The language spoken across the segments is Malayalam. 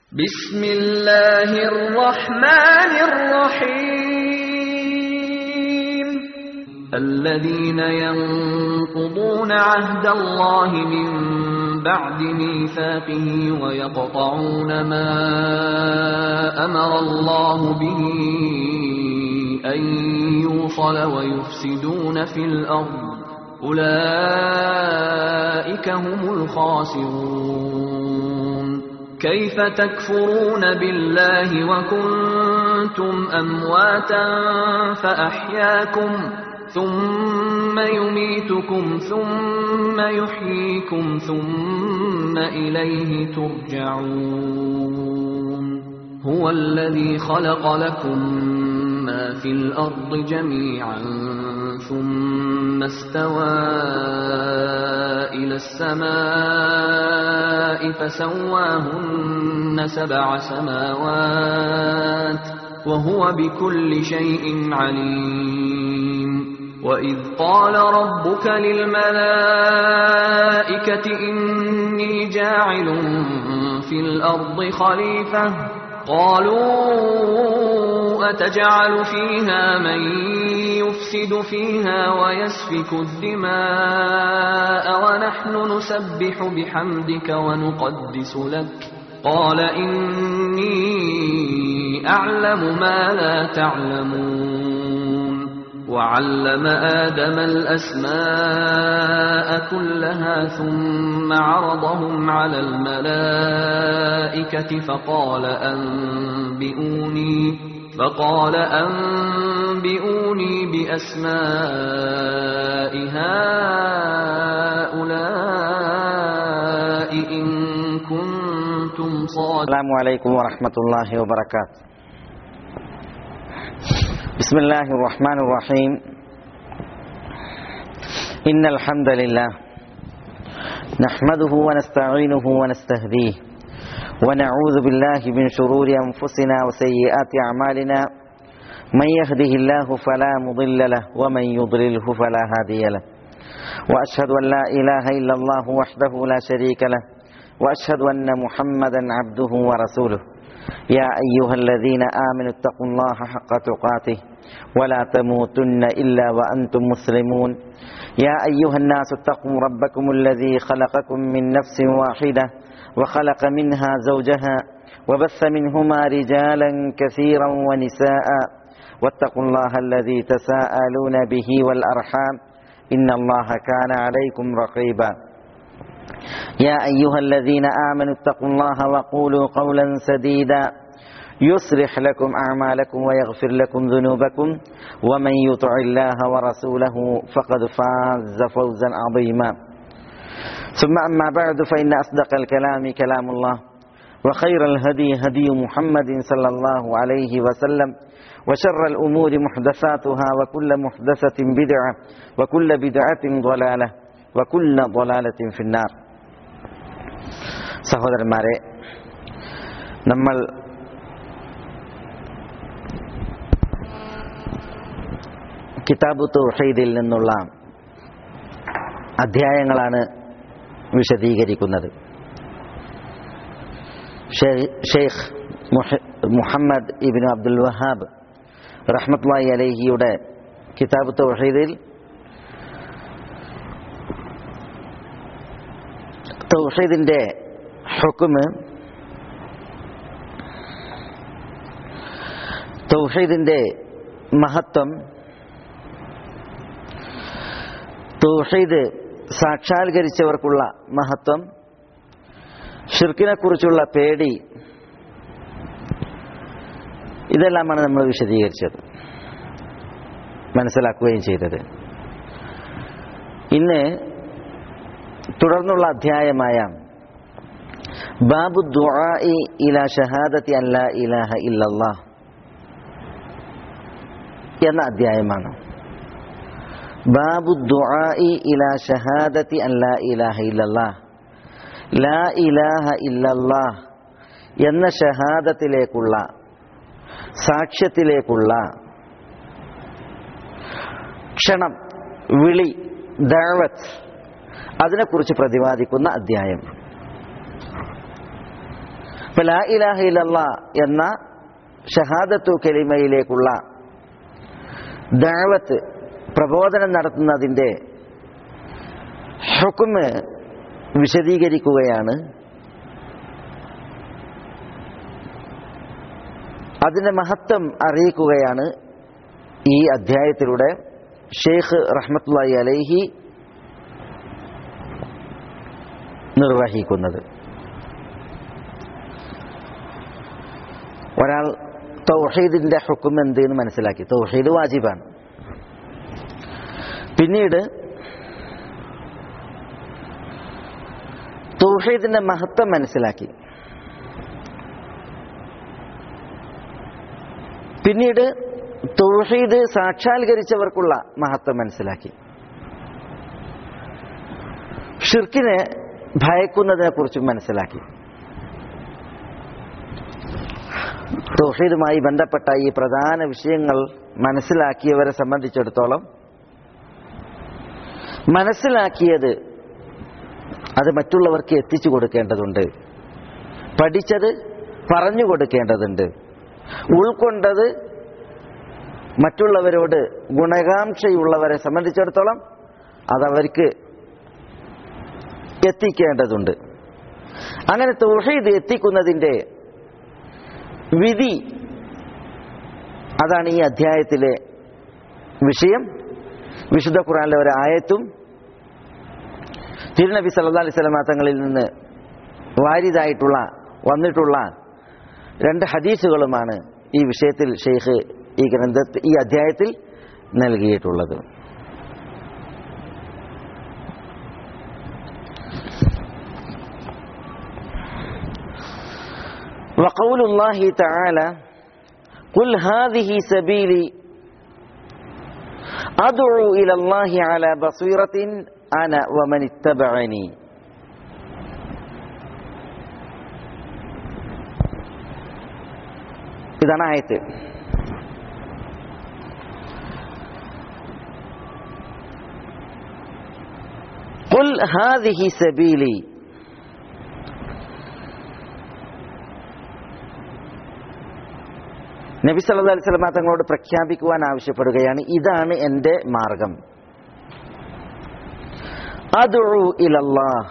بسم الله الرحمن الرحيم الذين ينقضون عهد الله من بعد ميثاقه ويقطعون ما أمر الله به أن يوصل ويفسدون في الأرض أولئك هم الخاسرون كيف تكفرون بالله وكنتم أمواتا فأحياكم ثم يميتكم ثم يحييكم ثم إليه ترجعون هو الذي خلق لكم ما في الأرض جميعا ثم استوى إلى السماء فسواهن سبع سماوات وهو بكل شيء عليم وإذ قال ربك للملائكة إني جاعل في الأرض خليفة قالوا أتجعل فيها من يفسد فيها ويسفك الدماء ونحن نسبح بحمدك ونقدس لك قال إني أعلم ما لا تعلمون وعلم آدم الأسماء كلها ثم عرضهم على الملائكة فقال أنبئوني فقال أنبئوني بأسماء هؤلاء إن كنتم صادقين السلام عليكم ورحمة الله وبركاته بسم الله الرحمن الرحيم إن الحمد لله نحمده ونستعينه ونستهديه ونعوذ بالله من شرور أنفسنا وسيئات أعمالنا من يهده الله فلا مضل له ومن يضلله فلا هادي له وأشهد أن لا إله إلا الله وحده لا شريك له وأشهد أن محمدا عبده ورسوله يا أيها الذين آمنوا اتقوا الله حق تقاته ولا تموتن إلا وأنتم مسلمون يا أيها الناس اتقوا ربكم الذي خلقكم من نفس واحدة وخلق منها زوجها وبث منهما رجالا كثيرا ونساء واتقوا الله الذي تساءلون به والأرحام إن الله كان عليكم رقيبا يا أيها الذين آمنوا اتقوا الله وقولوا قولا سديدا يصلح لكم أعمالكم ويغفر لكم ذنوبكم ومن يطع الله ورسوله فقد فاز فوزا عظيما ثم أما بعد فإن أصدق الكلام كلام الله وخير الهدي هدي محمد صلى الله عليه وسلم وشر الأمور محدثاتها وكل محدثة بدعة وكل بدعة ضلالة وكل ضلالة في النار സഹോദരന്മാരെ നമ്മൾ കിതാബു തൗഹീദിൽ നിന്നുള്ള അധ്യായങ്ങളാണ് വിശദീകരിക്കുന്നത് ഷെയ്ഖ് മുഹമ്മദ് ഇബിൻ അബ്ദുൽ വഹാബ് റഹ്മത്ലായി അലഹിയുടെ കിതാബ് തൗഹീദിൽ തൗഹീദിന്റെ ഹുക്കുമ് തൗഹീദിന്റെ മഹത്വം തൗഹീദ് സാക്ഷാത്കരിച്ചവർക്കുള്ള മഹത്വം ഷിർക്കിനെ കുറിച്ചുള്ള പേടി ഇതെല്ലാമാണ് നമ്മൾ വിശദീകരിച്ചത് മനസ്സിലാക്കുകയും ചെയ്തത് ഇന്ന് തുടർന്നുള്ള അധ്യായമായ ബാബു ദുആഇ ഇലാ ഷഹാദത്തി അല്ലാ ഇലാഹ ഇല്ലല്ലാഹ് എന്ന അധ്യായമാണ് ബാബു ദുആഇ ഇലാ ഷഹാദത്തി അല്ലാ ഇലാഹ ഇല്ലല്ലാഹ് ലാ ഇലാഹ ഇല്ലല്ലാഹ് എന്ന ഷഹാദത്തിലേക്കുള്ള സാക്ഷ്യത്തിലേക്കുള്ള ക്ഷണം വിളി ദഅവത്ത് അതിനെക്കുറിച്ച് പ്രതിപാദിക്കുന്ന അധ്യായം ഇപ്പൊ ലാ ഇലാഹ ഇല്ലല്ലാ എന്ന ഷഹാദത്തു കലിമയിലേക്കുള്ള ദാവത്ത് പ്രബോധനം നടത്തുന്നതിൻ്റെ ഹുക്കുമ് വിശദീകരിക്കുകയാണ് അതിന്റെ മഹത്വം അറിയിക്കുകയാണ് ഈ അധ്യായത്തിലൂടെ ഷെയ്ഖ് റഹ്മത്തുള്ളി അലൈഹി നിർവഹിക്കുന്നത് ഒരാൾ തൗഹീദിന്റെ ഹുക്കും എന്ത് എന്ന് മനസ്സിലാക്കി തൗഹീദ് വാജിബാണ് പിന്നീട് തൗഹീദിന്റെ മഹത്വം മനസ്സിലാക്കി പിന്നീട് തൗഹീദ് സാക്ഷാത്കരിച്ചവർക്കുള്ള മഹത്വം മനസ്സിലാക്കി ഷിർക്കിനെ ഭയക്കുന്നതിനെ കുറിച്ചും മനസ്സിലാക്കി തൗഹീദുമായി ബന്ധപ്പെട്ട ഈ പ്രധാന വിഷയങ്ങൾ മനസ്സിലാക്കിയവരെ സംബന്ധിച്ചിടത്തോളം മനസ്സിലാക്കിയത് അത് മറ്റുള്ളവർക്ക് എത്തിച്ചു കൊടുക്കേണ്ടതുണ്ട് പഠിച്ചത് പറഞ്ഞു കൊടുക്കേണ്ടതുണ്ട് ഉൾക്കൊണ്ടത് മറ്റുള്ളവരോട് ഗുണകാംക്ഷയുള്ളവരെ സംബന്ധിച്ചിടത്തോളം അതവർക്ക് എത്തിക്കേണ്ടതുണ്ട് അങ്ങനെ തൗഹീദ് എത്തിക്കുന്നതിൻ്റെ വിധി അതാണ് ഈ അധ്യായത്തിലെ വിഷയം വിശുദ്ധ ഖുറാനിലെ ഒരു ആയത്തും തിരുനബി സല്ലാ അലൈഹി സ്വലമ തങ്ങളിൽ നിന്ന് വാരിതായിട്ടുള്ള വന്നിട്ടുള്ള രണ്ട് ഹദീസുകളുമാണ് ഈ വിഷയത്തിൽ ഷെയ്ഖ് ഈ ഗ്രന്ഥത്തിൽ ഈ അധ്യായത്തിൽ നൽകിയിട്ടുള്ളത് وقول الله تعالى قل هذه سبيلي أدعو إلى الله على بصيرة أنا ومن اتبعني ഇതാണ് ആയത്ത് قل هذه سبيلي നബി സല്ലല്ലാഹു അലൈഹി വസല്ലം തങ്ങളോട് പ്രഖ്യാപിക്കുവാൻ ആവശ്യപ്പെടുകയാണ് ഇതാണ് എൻ്റെ മാർഗം അദ്ഉ ഇലല്ലാഹ്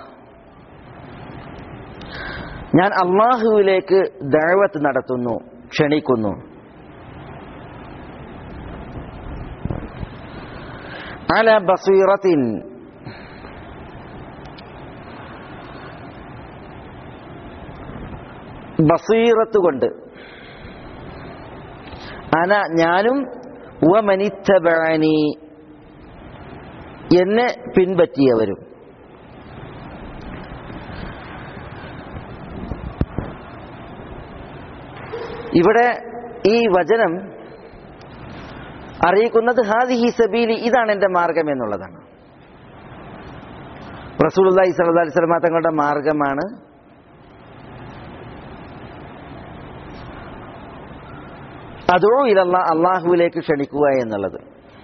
ഞാൻ അള്ളാഹുവിലേക്ക് ദഅവത്ത് നടത്തുന്നു ക്ഷണിക്കുന്നു അല ബസീറത്തിൻ ബസീറത്ത് കൊണ്ട് അന ഞാനും വമനിത്തബാനി എന്നെ പിൻപറ്റിയവരും ഇവിടെ ഈ വചനം അറിയിക്കുന്നത് ഹാദിഹി സബീലി ഇതാണ് എൻ്റെ മാർഗം എന്നുള്ളതാണ് റസൂലുള്ളാഹി സ്വല്ലല്ലാഹി അലൈഹി വസല്ലം തങ്ങളുടെ മാർഗമാണ് അതോ ഇതല്ല അള്ളാഹുവിലേക്ക് ക്ഷണിക്കുക എന്നുള്ളത്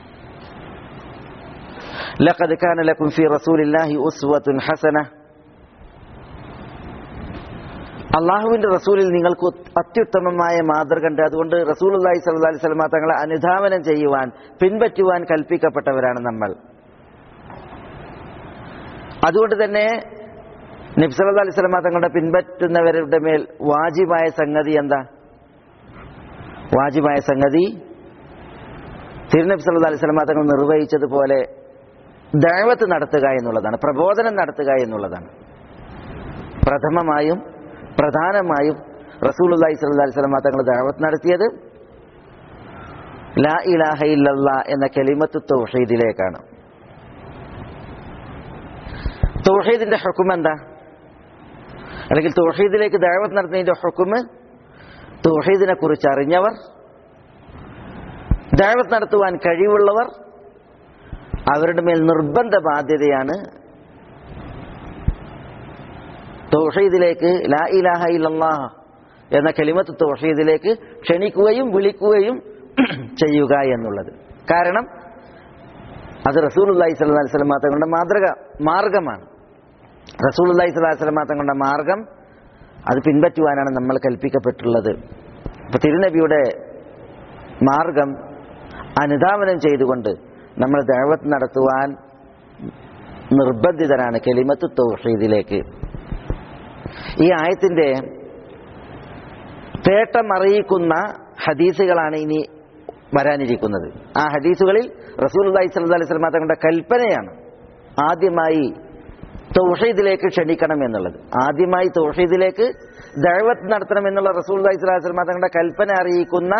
لقد كان لكم في رسول الله أسوة حسنة അള്ളാഹുവിന്റെ റസൂലിൽ നിങ്ങൾക്ക് അത്യുത്തമമായ മാതൃകണ്ട് അതുകൊണ്ട് റസൂൽ അള്ളാഹി സല്ലി സ്വലമ തങ്ങളെ അനുധാവനം ചെയ്യുവാൻ പിൻപറ്റുവാൻ കൽപ്പിക്കപ്പെട്ടവരാണ് നമ്മൾ അതുകൊണ്ട് തന്നെ നബ്സല്ലാ അലൈഹി സ്വലമ തങ്ങളുടെ പിൻപറ്റുന്നവരുടെ മേൽ വാജിബായ സംഗതി എന്താ വാജിബായ സംഗതി തിരുനബി സല്ലല്ലാഹു അലൈഹി വസല്ലം തങ്ങൾ നിർവഹിച്ചതുപോലെ ദഅവത്ത് നടത്തുക എന്നുള്ളതാണ് പ്രബോധനം നടത്തുക എന്നുള്ളതാണ് പ്രഥമമായും പ്രധാനമായും റസൂലുള്ളാഹി സ്വല്ലല്ലാഹു അലൈഹി വസല്ലം തങ്ങൾ ദഅവത്ത് നടത്തിയത് ലാ ഇലാഹ ഇല്ലല്ലാ എന്ന കലിമത്ത് തൗഹീദിലേക്കാണ് തൗഹീദിന്റെ ഹുക്കും എന്താ അല്ലെങ്കിൽ തൗഹീദിലേക്ക് ദഅവത്ത് നടത്തുന്നതിന്റെ ഹുക്കുമ് തൗഹീദിനെ കുറിച്ച് അറിഞ്ഞവർ ദഅവത്ത് നടത്തുവാൻ കഴിവുള്ളവർ അവരുടെ മേൽ നിർബന്ധ ബാധ്യതയാണ് തൗഹീദിലേക്ക് ലാ ഇലാഹ ഇല്ലല്ലാഹ് എന്ന കലിമത്ത് തൗഹീദിലേക്ക് ക്ഷണിക്കുകയും വിളിക്കുകയും ചെയ്യുക എന്നുള്ളത് കാരണം അത് റസൂലുള്ളാഹി സ്വല്ലല്ലാഹി അലൈഹി വസല്ലം തങ്ങളുടെ മാതൃക മാർഗമാണ് റസൂലുള്ളാഹി സ്വല്ലല്ലാഹി അലൈഹി വസല്ലം തങ്ങളുടെ മാർഗം അത് പിൻപറ്റുവാനാണ് നമ്മൾ കൽപ്പിക്കപ്പെട്ടുള്ളത് അപ്പൊ തിരുനബിയുടെ മാർഗം അനുധാവനം ചെയ്തുകൊണ്ട് നമ്മൾ ദഴവത്ത് നടത്തുവാൻ നിർബന്ധിതരാണ് കെലിമത്ത് തൗഹീദിലേക്ക് ഈ ആയത്തിന്റെ തേട്ടം അറിയിക്കുന്ന ഹദീസുകളാണ് ഇനി വരാനിരിക്കുന്നത് ആ ഹദീസുകളിൽ റസൂൽ അലൈഹി സ്വല്ലി അലൈഹി സ്വലമ തങ്ങളുടെ കൽപ്പനയാണ് ആദ്യമായി തൗഹീദിലേക്ക് ക്ഷണിക്കണം എന്നുള്ളത് ആദ്യമായി തൗഹീദിലേക്ക് ദഴവത്ത് നടത്തണം എന്നുള്ള റസൂൽ അലൈഹി സ്വലാഹി സ്വലമ തങ്ങളുടെ കൽപ്പന അറിയിക്കുന്ന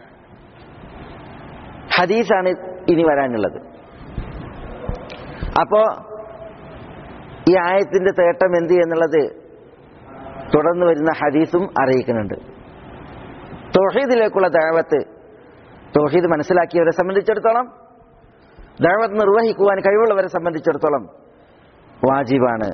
ഹദീസാണ് ഇനി വരാനുള്ളത് അപ്പോ ഈ ആയത്തിന്റെ തേട്ടം എന്ത് എന്നുള്ളത് തുടർന്ന് വരുന്ന ഹദീസും അറിയിക്കുന്നുണ്ട് തോഹീദിലേക്കുള്ള ദഴവത്ത് തോഹീദ് മനസ്സിലാക്കിയവരെ സംബന്ധിച്ചിടത്തോളം ദഴവത്ത് നിർവഹിക്കുവാൻ കഴിവുള്ളവരെ സംബന്ധിച്ചിടത്തോളം വാജിബാണ്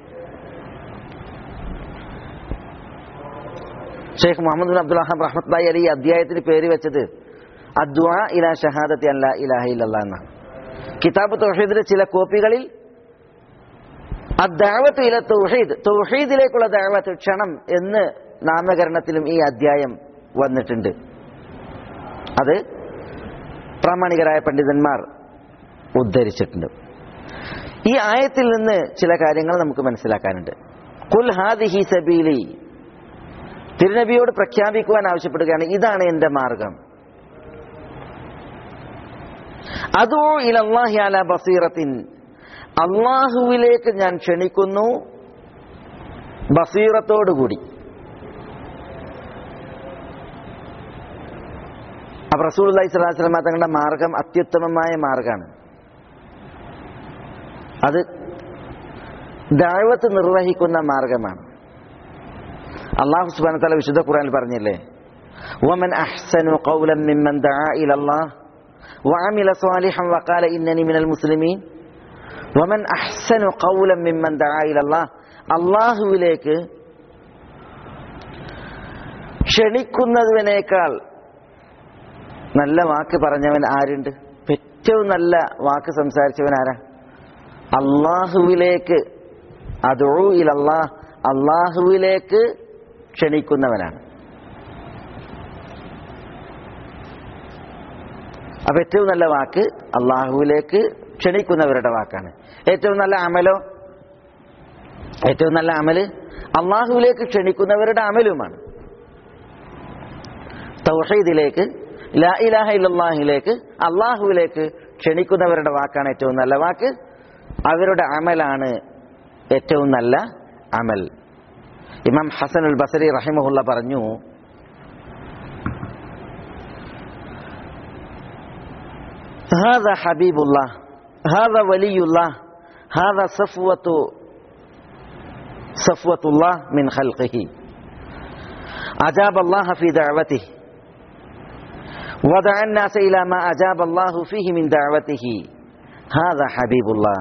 ഷെയ്ഖ് മുഹമ്മദ് ബിൻ അബ്ദുൽ അഹാം റഹ്മത്ലായി അലി ഈ അധ്യായത്തിന് പേര് വെച്ചത് അദ്വാ ഇല ഷഹാദത്തി അല്ല ഇലാഹ ഇല്ലല്ല എന്നാണ് കിതാബ് തൗഹീദിലെ ചില കോപ്പികളിൽ അദ്ദാവത്ത് ഇല തൗഹീദ് തൗഹീദിലേക്കുള്ള ദാവത്ത് ക്ഷണം എന്ന് നാമകരണത്തിലും ഈ അധ്യായം വന്നിട്ടുണ്ട് അത് പ്രാമാണികരായ പണ്ഡിതന്മാർ ഉദ്ധരിച്ചിട്ടുണ്ട് ഈ ആയത്തിൽ നിന്ന് ചില കാര്യങ്ങൾ നമുക്ക് മനസ്സിലാക്കാനുണ്ട് കുൽ ഹാദിഹി സബീലി തിരുനബിയോട് പ്രഖ്യാപിക്കുവാൻ ആവശ്യപ്പെടുകയാണ് ഇതാണ് എന്റെ മാർഗം അതോ ഇലല്ലാഹി അല ബസീറത്തിൻ അള്ളാഹുവിലേക്ക് ഞാൻ ക്ഷണിക്കുന്നു ബസീറത്തോടുകൂടി അപ്പൊ റസൂൽ അലൈഹി സ്വലാഹു വസ്ലമ തങ്ങളുടെ മാർഗം അത്യുത്തമമായ മാർഗമാണ് അത് ദാഴ്വത്ത് നിർവഹിക്കുന്ന മാർഗമാണ് അള്ളാഹു സുബാന തല വിശുദ്ധ ഖുറാനിൽ പറഞ്ഞില്ലേ ومن أحسن قولا ممن دعا إلى الله وعمل صالحا وقال إنني من المسلمين ومن أحسن قولا ممن دعا إلى الله അള്ളാഹുവിലേക്ക് ക്ഷണിക്കുന്നതിനേക്കാൾ നല്ല വാക്ക് പറഞ്ഞവൻ ആരുണ്ട് ഏറ്റവും നല്ല വാക്ക് സംസാരിച്ചവൻ ആരാ അള്ളാഹുവിലേക്ക് അതോ ഇലല്ലാഹ് അള്ളാഹുവിലേക്ക് ക്ഷണിക്കുന്നവനാണ് അപ്പൊ ഏറ്റവും നല്ല വാക്ക് അള്ളാഹുവിലേക്ക് ക്ഷണിക്കുന്നവരുടെ വാക്കാണ് ഏറ്റവും നല്ല അമലോ ഏറ്റവും നല്ല അമല് അള്ളാഹുവിലേക്ക് ക്ഷണിക്കുന്നവരുടെ അമലുമാണ് തൗഹീദിലേക്ക് ലാ ഇലാഹ ഇല്ലാഹിലേക്ക് അള്ളാഹുവിലേക്ക് ക്ഷണിക്കുന്നവരുടെ വാക്കാണ് ഏറ്റവും നല്ല വാക്ക് അവരുടെ അമലാണ് ഏറ്റവും നല്ല അമൽ ഇമാം ഹസൻ ഉൽ ബസരി റഹിമഹുല്ല പറഞ്ഞു هذا حبيب الله هذا ولي الله هذا صفوة صفوة الله من خلقه أجاب الله في دعوته ودعا الناس إلى ما أجاب الله فيه من دعوته هذا حبيب الله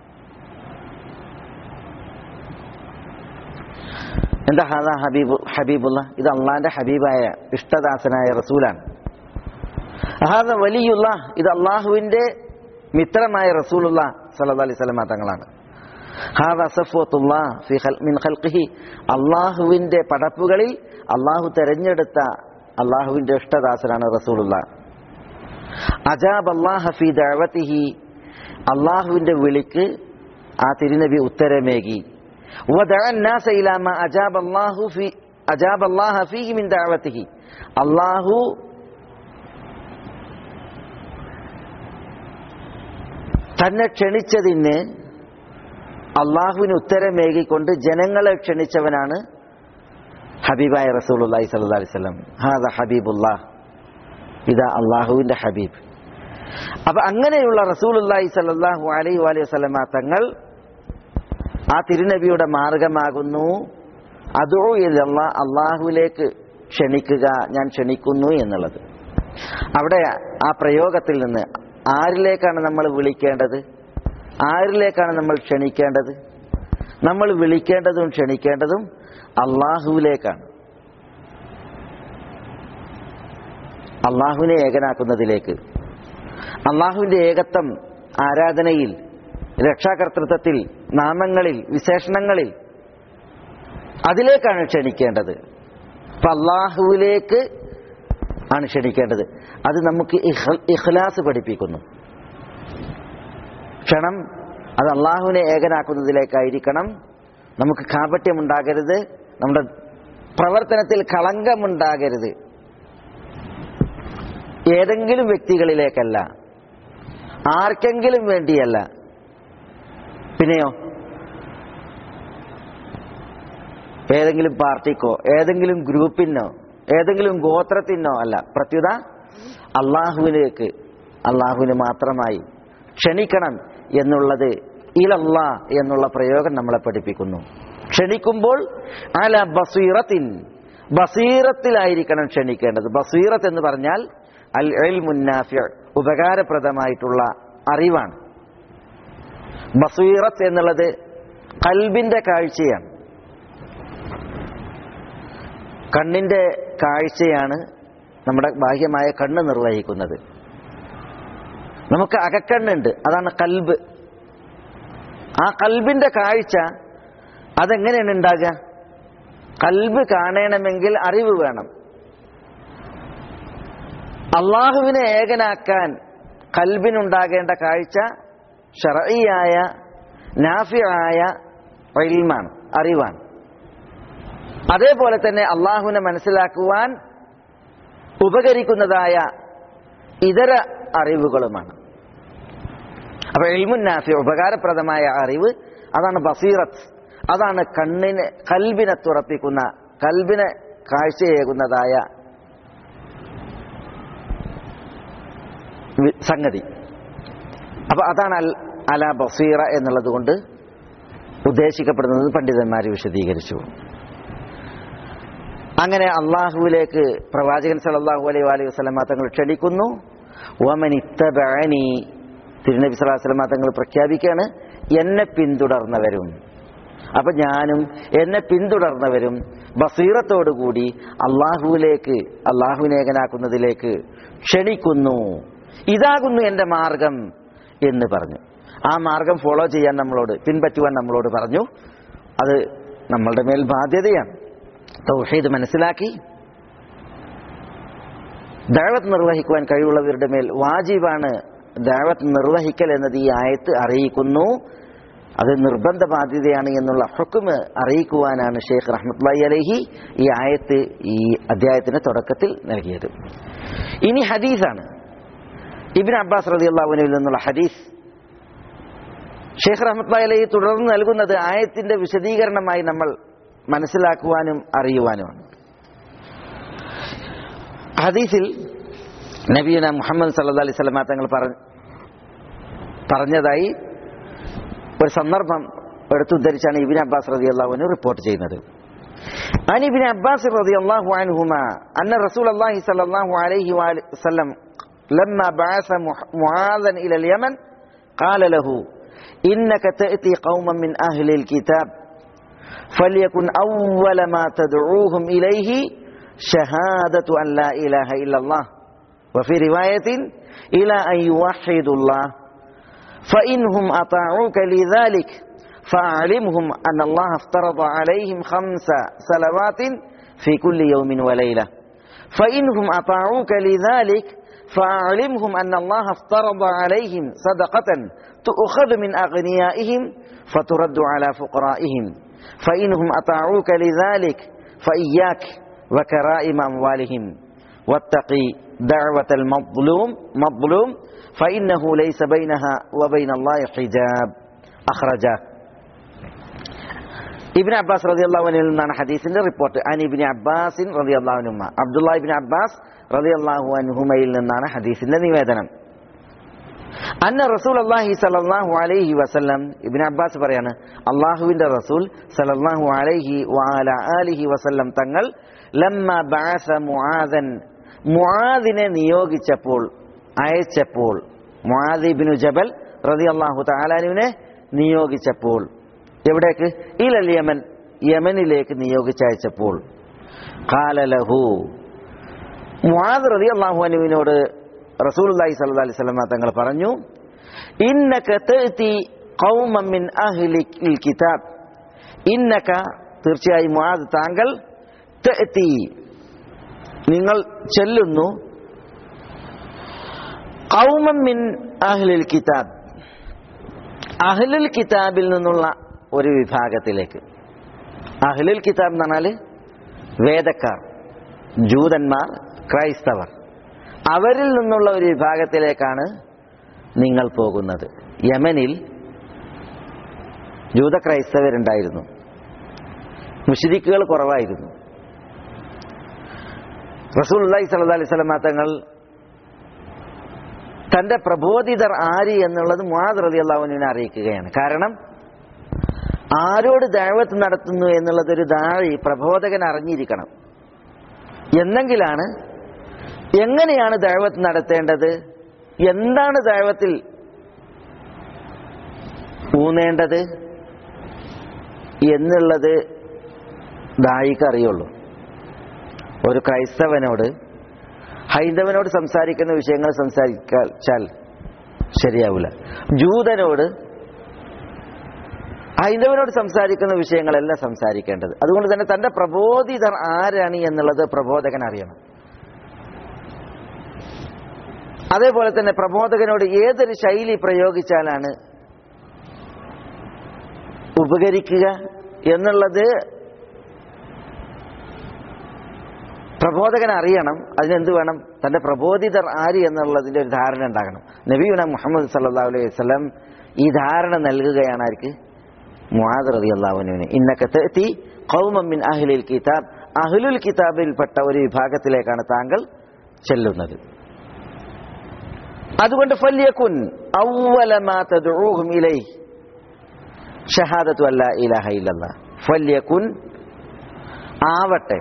എന്താ ഹാദാ ഹബീബ് ഹബീബുള്ള ഇത് അള്ളാന്റെ ഹബീബായ ഇഷ്ടദാസനായ റസൂലാണ് ഹാദ വലിയുള്ള ഇത് അള്ളാഹുവിന്റെ മിത്രമായ റസൂലുള്ള സല്ലല്ലാഹു അലൈഹി വസല്ലമ തങ്ങളാണ് ഹാദ സഫ്വത്തുല്ലാ ഫി ഖൽ മിൻ ഖൽഖിഹി അള്ളാഹുവിന്റെ പടപ്പുകളിൽ അള്ളാഹു തെരഞ്ഞെടുത്ത അള്ളാഹുവിന്റെ ഇഷ്ടദാസനാണ് റസൂലുള്ള അജാബ് അള്ളാഹ ഫി ദഅവതിഹി അള്ളാഹുവിന്റെ വിളിക്ക് ആ തിരുനബി ഉത്തരമേകി ودعا الناس إلى ما أجاب الله في أجاب الله فيه من دعوته അള്ളാഹു തന്നെ ക്ഷണിച്ചതിന് അള്ളാഹുവിന് ഉത്തരമേകിക്കൊണ്ട് ജനങ്ങളെ ക്ഷണിച്ചവനാണ് ഹബീബായ റസൂലുള്ളാഹി സ്വല്ലല്ലാഹി അലൈഹി വസല്ലം ഹാദ ഹബീബുല്ലാഹ് ഇതാ അള്ളാഹുവിന്റെ ഹബീബ് അപ്പൊ അങ്ങനെയുള്ള റസൂലുള്ളാഹി സ്വല്ലല്ലാഹു അലൈഹി വസല്ലമ തങ്ങൾ ആ തിരുനബിയുടെ മാർഗമാകുന്നു അതോ ഇല്ല അള്ളാഹുവിലേക്ക് ക്ഷണിക്കുക ഞാൻ ക്ഷണിക്കുന്നു എന്നുള്ളത് അവിടെ ആ പ്രയോഗത്തിൽ നിന്ന് ആരിലേക്കാണ് നമ്മൾ വിളിക്കേണ്ടത് ആരിലേക്കാണ് നമ്മൾ ക്ഷണിക്കേണ്ടത് നമ്മൾ വിളിക്കേണ്ടതും ക്ഷണിക്കേണ്ടതും അള്ളാഹുവിലേക്കാണ് അള്ളാഹുവിനെ ഏകനാക്കുന്നതിലേക്ക് അള്ളാഹുവിന്റെ ഏകത്വം ആരാധനയിൽ രക്ഷാകർത്തൃത്വത്തിൽ നാമങ്ങളിൽ വിശേഷണങ്ങളിൽ അതിലേക്കാണ് ക്ഷണിക്കേണ്ടത് അപ്പൊ അള്ളാഹുവിലേക്ക് ആണ് ക്ഷണിക്കേണ്ടത് അത് നമുക്ക് ഇഹ്- ഇഖ്ലാസ് പഠിപ്പിക്കുന്നു ക്ഷണം അത് അള്ളാഹുവിനെ ഏകനാക്കുന്നതിലേക്കായിരിക്കണം നമുക്ക് കാപട്യമുണ്ടാകരുത് നമ്മുടെ പ്രവർത്തനത്തിൽ കളങ്കമുണ്ടാകരുത് ഏതെങ്കിലും വ്യക്തികളിലേക്കല്ല ആർക്കെങ്കിലും വേണ്ടിയല്ല പിന്നെയോ ഏതെങ്കിലും പാർട്ടിക്കോ ഏതെങ്കിലും ഗ്രൂപ്പിനോ ഏതെങ്കിലും ഗോത്രത്തിനോ അല്ല പ്രത്യുത അള്ളാഹുവിലേക്ക് അള്ളാഹുവിന് മാത്രമായി ക്ഷണിക്കണം എന്നുള്ളത് ഇലല്ലാ എന്നുള്ള പ്രയോഗം നമ്മളെ പഠിപ്പിക്കുന്നു ക്ഷണിക്കുമ്പോൾ അല ബസീറത്തിൻ ബസീറത്തിലായിരിക്കണം ക്ഷണിക്കേണ്ടത് ബസീറത്ത് എന്ന് പറഞ്ഞാൽ അൽ എൽ മുന്നാഫിയ ഉപകാരപ്രദമായിട്ടുള്ള അറിവാണ് ബസീറത്ത് എന്നുള്ളത് കൽബിന്റെ കാഴ്ചയാണ് കണ്ണിന്റെ കാഴ്ചയാണ് നമ്മുടെ ബാഹ്യമായ കണ്ണ് നിർവഹിക്കുന്നത് നമുക്ക് അകക്കണ്ണുണ്ട് അതാണ് കൽബ് ആ കൽബിന്റെ കാഴ്ച അതെങ്ങനെയാണ് ഉണ്ടാകുക കൽബ് കാണണമെങ്കിൽ അറിവ് വേണം അള്ളാഹുവിനെ ഏകനാക്കാൻ കൽബിനുണ്ടാകേണ്ട കാഴ്ച ഷറയിയായ നാഫിയായ ഇൽമാണ് അറിവാണ് അതേപോലെ തന്നെ അള്ളാഹുവിനെ മനസ്സിലാക്കുവാൻ ഉപകരിക്കുന്നതായ ഇതര അറിവുകളുമാണ് അപ്പൊ എൽമുന്നാഫി ഉപകാരപ്രദമായ അറിവ് അതാണ് ബസീറത്ത് അതാണ് കണ്ണിന് കൽബിനെ തുറപ്പിക്കുന്ന കൽബിനെ കാഴ്ചയേകുന്നതായ വി- സംഗതി അപ്പൊ അതാണ് അൽ അല ബസീറ എന്നുള്ളത് കൊണ്ട് ഉദ്ദേശിക്കപ്പെടുന്നത് പണ്ഡിതന്മാർ വിശദീകരിച്ചു അങ്ങനെ അള്ളാഹുവിലേക്ക് പ്രവാചകൻ സല്ലല്ലാഹു അലൈഹി അലൈഹി വസല്ലമ തങ്ങൾ ക്ഷണിക്കുന്നു വമൻ ഇത്തബഅനി തിരുനബി സല്ലല്ലാഹു അലൈഹി വസല്ലമ തങ്ങൾ പ്രഖ്യാപിക്കുകയാണ് എന്നെ പിന്തുടർന്നവരും അപ്പൊ ഞാനും എന്നെ പിന്തുടർന്നവരും ബസീറത്തോടുകൂടി അള്ളാഹുവിലേക്ക് അള്ളാഹുവിനേകനാക്കുന്നതിലേക്ക് ക്ഷണിക്കുന്നു ഇതാകുന്നു എൻ്റെ മാർഗം എന്ന് പറഞ്ഞു ആ മാർഗം ഫോളോ ചെയ്യാൻ നമ്മളോട് പിൻപറ്റുവാൻ നമ്മളോട് പറഞ്ഞു അത് നമ്മളുടെ മേൽ ബാധ്യതയാണ് തൗഹീദ് മനസ്സിലാക്കി ദാവത്ത് നിർവഹിക്കുവാൻ കഴിവുള്ളവരുടെ മേൽ വാജിബാണ് ദാവത്ത് നിർവഹിക്കൽ എന്നത് ഈ ആയത്ത് അറിയിക്കുന്നു അത് നിർബന്ധ ബാധ്യതയാണ് എന്നുള്ള ഹുക്കുമ് അറിയിക്കുവാനാണ് ഷെയ്ഖ് റഹ്മത്തുള്ളി അലഹി ഈ ആയത്ത് ഈ അധ്യായത്തിന്റെ തുടക്കത്തിൽ നൽകിയത് ഇനി ഹദീസാണ് ഇബിൻ അബ്ബാസ് റതി അള്ളാഹുവിനിൽ നിന്നുള്ള ഹദീസ് ഷെയ്ഖ് റഹ്മത്തുള്ളി അലഹി തുടർന്ന് നൽകുന്നത് ആയത്തിന്റെ വിശദീകരണമായി നമ്മൾ മനസ്സിലാക്കുവാനും അറിയുവാനുമാണ് ഹദീസിൽ നബീന മുഹമ്മദ് സല്ലാ അലൈഹി സ്വലമ തങ്ങൾ പറ- പറഞ്ഞതായി ഒരു സന്ദർഭം എടുത്തുദ്ധരിച്ചാണ് ഇബിൻ അബ്ബാസ് റതി അള്ളാഹുവിന് റിപ്പോർട്ട് ചെയ്യുന്നത് عن ابن عباس رضي الله عنهما أن رسول الله صلى الله عليه وسلم لما بعث مح- معاذا إلى اليمن قال له إنك تأتي قوما من أهل الكتاب فليكن أول ما تدعوهم إليه شهادة أن لا إله إلا الله وفي رواية إلى أن يوحدوا الله فإنهم أطاعوك لذلك فأعلمهم أن الله افترض عليهم خمس صلوات في كل يوم وليلة فإنهم أطاعوك لذلك فأعلمهم أن الله افترض عليهم صدقة تؤخذ من أغنيائهم فترد على فقرائهم فإنهم أطاعوك لذلك فإياك وكرائم أموالهم واتقي دعوة المظلوم مظلوم فإنه ليس بينها وبين الله حجاب أخرجه ഇബിൻ അബ്ബാസ് റതി അള്ളാഹുവിനിൽ നിന്നാണ് ഹദീസിന്റെ റിപ്പോർട്ട് അൻ ഇബിൻ അബ്ബാസിൻ റതി അള്ളാഹുനുമ അബ്ദുള്ള ഇബിൻ അബ്ബാസ് റതി അള്ളാഹു അൻഹുമയിൽ നിന്നാണ് ഹദീസിന്റെ നിവേദനം അന്ന റസൂൽ അള്ളാഹി സലല്ലാഹു അലൈഹി വസല്ലം ഇബിൻ അബ്ബാസ് പറയാണ് അള്ളാഹുവിന്റെ റസൂൽ സലല്ലാഹു അലൈഹി വഅല ആലിഹി വസല്ലം തങ്ങൾ ലമ്മ ബഅസ മുആദൻ മുആദിനെ നിയോഗിച്ചപ്പോൾ അയച്ചപ്പോൾ മുആദ് ഇബ്നു ജബൽ റളിയല്ലാഹു തആലാനുവിനെ നിയോഗിച്ചപ്പോൾ എവിടേക്ക് ഇലൽ യമൻ യമനിലേക്ക് നിയോഗിച്ചയച്ചപ്പോൾ ഖാല ലഹു മുആദ് റളിയല്ലാഹു അൻഹുവിനോട് റസൂലുള്ളാഹി സ്വല്ലല്ലാഹി അലൈഹി വസല്ലം തങ്ങൾ പറഞ്ഞു ഇന്നക തഅതി ഖൗമൻ മിൻ അഹ്ലിൽ കിതാബ് ഇന്നക തീർച്ചയായും മുആദ് താങ്കൾ തഅതി നിങ്ങൾ ചെല്ലുന്നു ഖൗമൻ മിൻ അഹ്ലിൽ കിതാബ് അഹ്ലുൽ കിതാബിൽ നിന്നുള്ള ഒരു വിഭാഗത്തിലേക്ക് അഹ്ലുൽ കിതാബ് എന്ന് പറഞ്ഞാൽ വേദക്കാർ ജൂതന്മാർ ക്രൈസ്തവർ അവരിൽ നിന്നുള്ള ഒരു വിഭാഗത്തിലേക്കാണ് നിങ്ങൾ പോകുന്നത് യമനിൽ ജൂത ക്രൈസ്തവരുണ്ടായിരുന്നു മുഷരിക്കുകൾ കുറവായിരുന്നു റസൂൽ അള്ളഹി സല്ല അലൈഹി സ്വലമ തങ്ങൾ തന്റെ പ്രബോധിതർ ആര് എന്നുള്ളത് മുഹാദ് റതി അള്ളാഹുവിനെ അറിയിക്കുകയാണ് കാരണം ആരോട് ദൈവത്ത് നടത്തുന്നു എന്നുള്ളത് ഒരു ദാഴി പ്രബോധകൻ അറിഞ്ഞിരിക്കണം എന്നെങ്കിലാണ് എങ്ങനെയാണ് ദൈവത്ത് നടത്തേണ്ടത് എന്താണ് ദൈവത്തിൽ ഊന്നേണ്ടത് എന്നുള്ളത് ദായിക്ക് അറിയുള്ളൂ ഒരു ക്രൈസ്തവനോട് ഹൈന്ദവനോട് സംസാരിക്കുന്ന വിഷയങ്ങൾ സംസാരിച്ചാൽ ശരിയാവില്ല ജൂതനോട് ഹൈന്ദവനോട് സംസാരിക്കുന്ന വിഷയങ്ങളല്ല സംസാരിക്കേണ്ടത് അതുകൊണ്ട് തന്നെ തന്റെ പ്രബോധിതർ ആരാണ് എന്നുള്ളത് പ്രബോധകൻ അറിയണം അതേപോലെ തന്നെ പ്രബോധകനോട് ഏതൊരു ശൈലി പ്രയോഗിച്ചാലാണ് ഉപകരിക്കുക എന്നുള്ളത് പ്രബോധകൻ അറിയണം അതിനെന്ത് വേണം തന്റെ പ്രബോധിതർ ആര് എന്നുള്ളതിന്റെ ഒരു ധാരണ ഉണ്ടാകണം നബിയുന മുഹമ്മദ് സല്ലാ അലൈഹി വസ്ലം ഈ ധാരണ നൽകുകയാണ് ആർക്ക് മുആദ് റതി അള്ളാഹുവിന് ഇന്നക്കെ തെത്തി കൗമമ്മിൻ അഹ്ലിൽ കിതാബ് അഹ്ലുൽ കിതാബിൽപ്പെട്ട ഒരു വിഭാഗത്തിലേക്കാണ് താങ്കൾ ചെല്ലുന്നത് അതുകൊണ്ട് ഫല്യക്കുൻ അവലമാ തദ്ഊഹും ഇലൈഹി ഷഹാദത്തു അല്ല ഇലാഹ ഇല്ലല്ലാ ഫല്യക്കുൻ ആവട്ടെ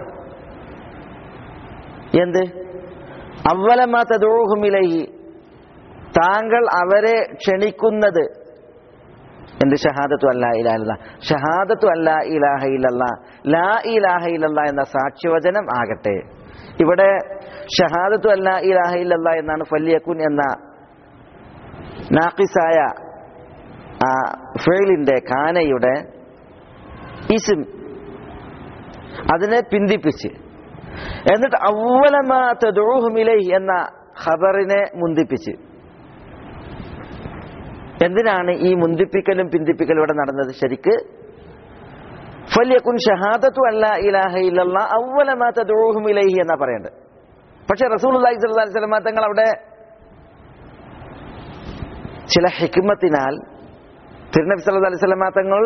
എന്ത് അവലമാ തദ്ഊഹും ഇലൈഹി താങ്കൾ അവരെ ക്ഷണിക്കുന്നത് എന്ത് ഷഹാദത്തു അല്ല ഇലാഹ ഷഹാദത്തു അല്ല ഇലാഹ ഇല്ലല്ല ലാ ഇലാഹ ഇല്ലല്ല എന്ന സാക്ഷ്യവചനം ആകട്ടെ ഇവിടെ ഷഹാദത്തു അല്ല ഇലാഹ ഇല്ലല്ല എന്നാണ് ഫല്യക്കുൻ എന്ന നാക്കിസായ ആ ഫേലിന്റെ കാനയുടെ ഇസും അതിനെ പിന്തിപ്പിച്ച് എന്നിട്ട് അവലമാ തദ്ഊഹുമിലൈ എന്ന ഖബറിനെ മുന്തിപ്പിച്ച് എന്തിനാണ് ഈ മുന്തിപ്പിക്കലും പിന്തിപ്പിക്കലും ഇവിടെ നടന്നത് ശരിക്ക് ഫല്യക്കുൻ ഷഹാദത്തു അല്ല ഇലാഹ ഇല്ലല്ലാ അവലമാ തദ്ഊഹും ഇലൈഹി എന്നാ പറയേണ്ടത് പക്ഷെ റസൂലുള്ളാഹി സ്വല്ലല്ലാഹി അലൈഹി വസല്ലം തങ്ങൾ അവിടെ ചില ഹിക്മത്തിനാൽ തിരുനബി സല്ലല്ലാഹു അലൈഹി വസല്ലം തങ്ങൾ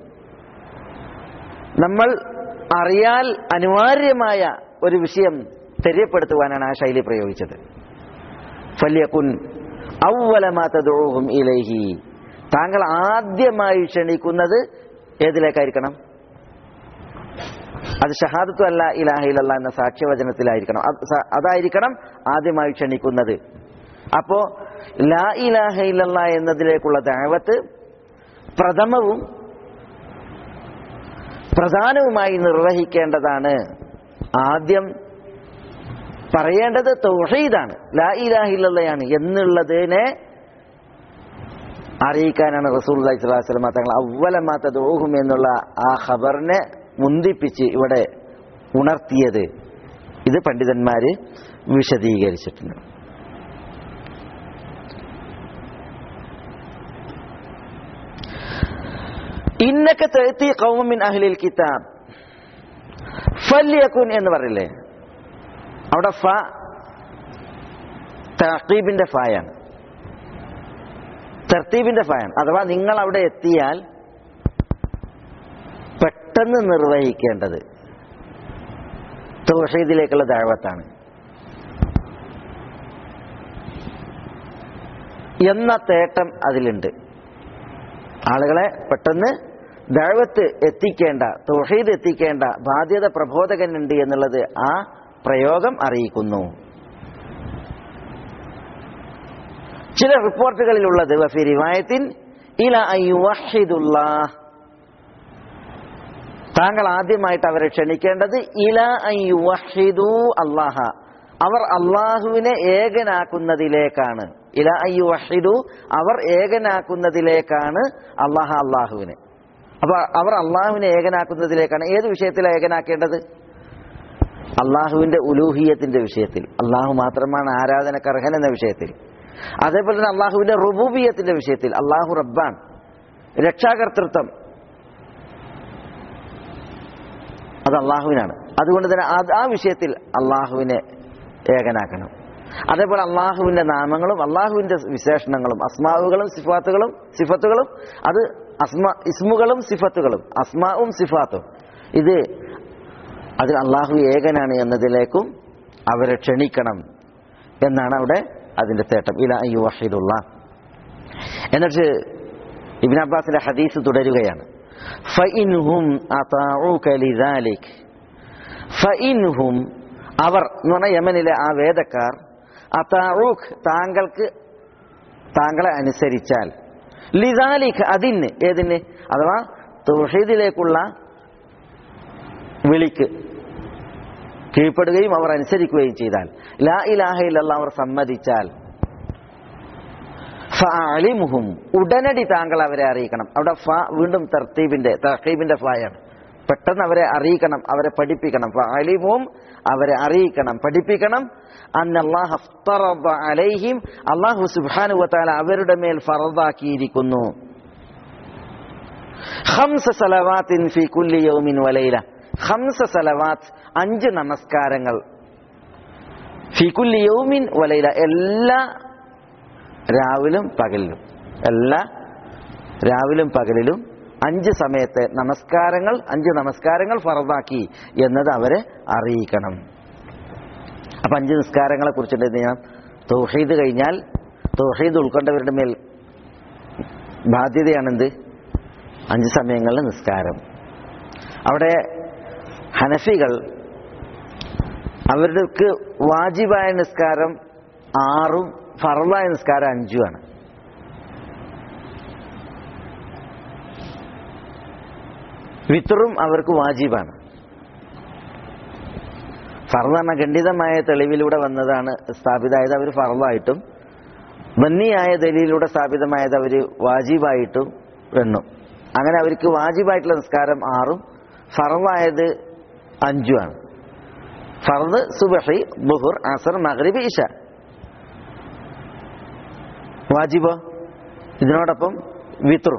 നമ്മൾ അറിയാൽ അനിവാര്യമായ ഒരു വിഷയം തെര്യപ്പെടുത്തുവാനാണ് ആ ശൈലി പ്രയോഗിച്ചത് ഫല്യക്കുൻ ഔവലമാതദൂഹും ഇലൈഹി താങ്കൾ ആദ്യമായി ക്ഷണിക്കുന്നത് ഏതിലേക്കായിരിക്കണം അത് ഷഹാദത്തു അല്ല ഇലാഹ ഇലല്ല എന്ന സാക്ഷ്യവചനത്തിലായിരിക്കണം അത് സ- അതായിരിക്കണം ആദ്യമായി ക്ഷണിക്കുന്നത് അപ്പോ ലാ ഇലാഹ ഇലല്ല എന്നതിലേക്കുള്ള ദാവത്ത് പ്രഥമവും പ്രധാനവുമായി നിർവഹിക്കേണ്ടതാണ് ആദ്യം പറയേണ്ടത് തൗഹീദാണ് ലാ ഇലാഹ ഇല്ലല്ലയാണ് എന്നുള്ളതിനെ അറിയിക്കാനാണ് റസൂൽ അലൈഹി സ്വലാഹു വസ്ലമ തങ്ങൾ അവലമാത്ത ദോഹും എന്നുള്ള ആ ഖബറിനെ മുന്തിപ്പിച്ച് ഇവിടെ ഉണർത്തിയത് ഇത് പണ്ഡിതന്മാര് വിശദീകരിച്ചിട്ടുണ്ട് ഇന്നൊക്കെ തെഴുത്തി കൗമിൻ അഹ്ലിൽ കിതാബ് ഫല്യക്കുൻ എന്ന് പറയില്ലേ അവിടെ ഫ തർത്തീബിന്റെ ഫായാണ് തർത്തീബിന്റെ ഫായാണ് അഥവാ നിങ്ങൾ അവിടെ എത്തിയാൽ പെട്ടെന്ന് നിർവഹിക്കേണ്ടത് തൗഹീദിലേക്കുള്ള ദാവത്താണ് എന്ന തേട്ടം അതിലുണ്ട് ആളുകളെ പെട്ടെന്ന് ദഴവത്ത് എത്തിക്കേണ്ട തൗഹീദ് എത്തിക്കേണ്ട ബാധ്യത പ്രബോധകനുണ്ട് എന്നുള്ളത് ആ പ്രയോഗം അറിയിക്കുന്നു ചില റിപ്പോർട്ടുകളിലുള്ളത് വഫി റിവായത്തിൻ ഇല അയ്യുവഹിദുല്ലാഹ് താങ്കൾ ആദ്യമായിട്ട് അവരെ ക്ഷണിക്കേണ്ടത് ഇല അയ്യുവഹിദു അള്ളാഹ അവർ അള്ളാഹുവിനെ ഏകനാക്കുന്നതിലേക്കാണ് ഇല അയ്യുവഹിദു അവർ ഏകനാക്കുന്നതിലേക്കാണ് അള്ളാഹ അള്ളാഹുവിനെ അപ്പൊ അവർ അള്ളാഹുവിനെ ഏകനാക്കുന്നതിലേക്കാണ് ഏത് വിഷയത്തിലാണ് ഏകനാക്കേണ്ടത് അള്ളാഹുവിന്റെ ഉലൂഹിയത്തിന്റെ വിഷയത്തിൽ അള്ളാഹു മാത്രമാണ് ആരാധനക്കർഹൻ എന്ന വിഷയത്തിൽ അതേപോലെ തന്നെ അള്ളാഹുവിന്റെ റുബൂബിയത്തിന്റെ വിഷയത്തിൽ അള്ളാഹു റബ്ബാൻ രക്ഷാകർത്തൃത്വം അത് അള്ളാഹുവിനാണ് അതുകൊണ്ട് തന്നെ അത് ആ വിഷയത്തിൽ അള്ളാഹുവിനെ ഏകനാക്കണം അതേപോലെ അള്ളാഹുവിന്റെ നാമങ്ങളും അള്ളാഹുവിന്റെ വിശേഷണങ്ങളും അസ്മാവുകളും സിഫാത്തുകളും സിഫത്തുകളും അത് അസ്മ ഇസ്മുകളും സിഫത്തുകളും അസ്മാവും സിഫാത്തും ഇത് അതിൽ അള്ളാഹു ഏകനാണ് എന്നതിലേക്കും അവരെ ക്ഷണിക്കണം എന്നാണ് അവിടെ അതിന്റെ തേട്ടം ഇല അയ്യു വഹീദുള്ള എന്നിട്ട് ഇബിൻ അബ്ബാസിന്റെ ഹദീസ് തുടരുകയാണ് ഫഇൻഹും അതാഉക ലിദാലിക് ഫഇൻഹും അവർ എന്ന് പറഞ്ഞാൽ യമനിലെ ആ വേദക്കാർ അതാഊഖ് താങ്കൾക്ക് താങ്കളെ അനുസരിച്ചാൽ ലിദാലിക് അതിന് ഏതിന് അഥവാ തൗഹീദിലേക്കുള്ള വിളിക്ക് കീഴ്പ്പെടുകയും അവർ അനുസരിക്കുകയും ചെയ്താൽ ലാ ഇലാഹ ഇല്ലല്ല അവർ സമ്മതിച്ചാൽ ഫഅലിമുഹും ഉടനടി താങ്കൾ അവരെ അറിയിക്കണം അവിടെ ഫ വീണ്ടും തർത്തീബിന്റെ തർത്തീബിന്റെ ഫായാണ് പെട്ടെന്ന് അവരെ അറിയിക്കണം അവരെ പഠിപ്പിക്കണം ഫഅലിമുഹും അവരെ അറിയിക്കണം പഠിപ്പിക്കണം അന്നല്ലാഹ് അഫ്തറദ അലൈഹിം അല്ലാഹു സുബ്ഹാനഹു വതആല അവരുടെ മേൽ ഫറദാക്കിയിരിക്കുന്നു ഖംസ സലവാത്തിൻ ഫി കുല്ലി യൗമിൻ വലൈല ഖംസ സലവാത്ത് അഞ്ച് നമസ്കാരങ്ങൾ ഫി കുല്ലി യൗമിൻ വലൈല എല്ലാ രാവിലും പകലിലും എല്ലാ രാവിലും പകലിലും അഞ്ച് സമയത്തെ നമസ്കാരങ്ങൾ അഞ്ച് നമസ്കാരങ്ങൾ ഫറദാക്കി എന്നത് അവരെ അറിയിക്കണം അപ്പൊ അഞ്ച് നിസ്കാരങ്ങളെ കുറിച്ചിട്ട് എന്ത് ചെയ്യണം തൗഹീദ് കഴിഞ്ഞാൽ തൗഹീദ് ഉൾക്കൊണ്ടവരുടെ മേൽ ബാധ്യതയാണെന്ത് അഞ്ച് സമയങ്ങളിലെ നിസ്കാരം അവിടെ ഹനഫികൾ അവർക്ക് വാജിബായ നിസ്കാരം ആറും ഫറലായ നിസ്കാരം അഞ്ചുമാണ് വിത്തറും അവർക്ക് വാജിബാണ് ഫറദ് എന്ന ഖണ്ഡിതമായ തെളിവിലൂടെ വന്നതാണ് സ്ഥാപിതമായത് അവർ ഫറലായിട്ടും ബന്നിയായ ദലിയിലൂടെ സ്ഥാപിതമായത് അവർ വാജിബായിട്ടും എണ്ണും അങ്ങനെ അവർക്ക് വാജിബായിട്ടുള്ള നിസ്കാരം ആറും ഫറലായത് അഞ്ചുമാണ് ഫറദ് സുബഹി ബുഹുർ അസർ മഗ്രിബ് ഇഷ വാജിബോ ഇതിനോടൊപ്പം വിത്രും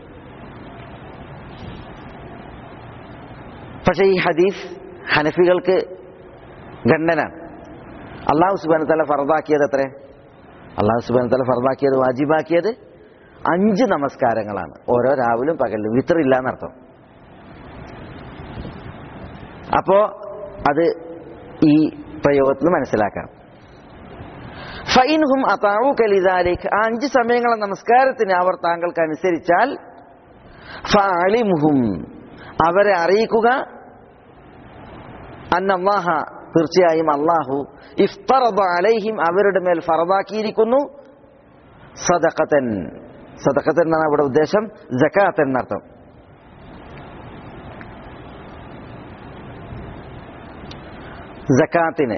പക്ഷേ ഈ ഹദീസ് ഹനഫികൾക്ക് ഖണ്ഡനാണ് അള്ളാഹു സുബാന തല ഫറദാക്കിയത് എത്ര അള്ളാഹു സുബാന തല ഫറദാക്കിയത് വാജിബാക്കിയത് അഞ്ച് നമസ്കാരങ്ങളാണ് ഓരോ രാവിലും പകലിലും വിത്തറില്ല എന്നർത്ഥം അപ്പോ അത് ഈ പ്രയോഗത്തിൽ നിന്ന് മനസ്സിലാക്കാം ഫൈൻഹും അതാവു കലിദാലിഖ് ആ അഞ്ച് സമയങ്ങളെ നമസ്കാരത്തിന് അവർ താങ്കൾക്ക് അനുസരിച്ചാൽ ഫഅലിമുഹും അവരെ അറിയിക്കുക അന്നല്ലാഹ തീർച്ചയായും അള്ളാഹു ഇഫ്തറദ അലൈഹിം അവരുടെ മേൽ ഫറദാക്കിയിരിക്കുന്നു സദഖത്തൻ സദഖത്തൻ എന്നാണ് അവിടെ ഉദ്ദേശം ജക്കാത്തൻ എന്നർത്ഥം ജക്കാത്തിന്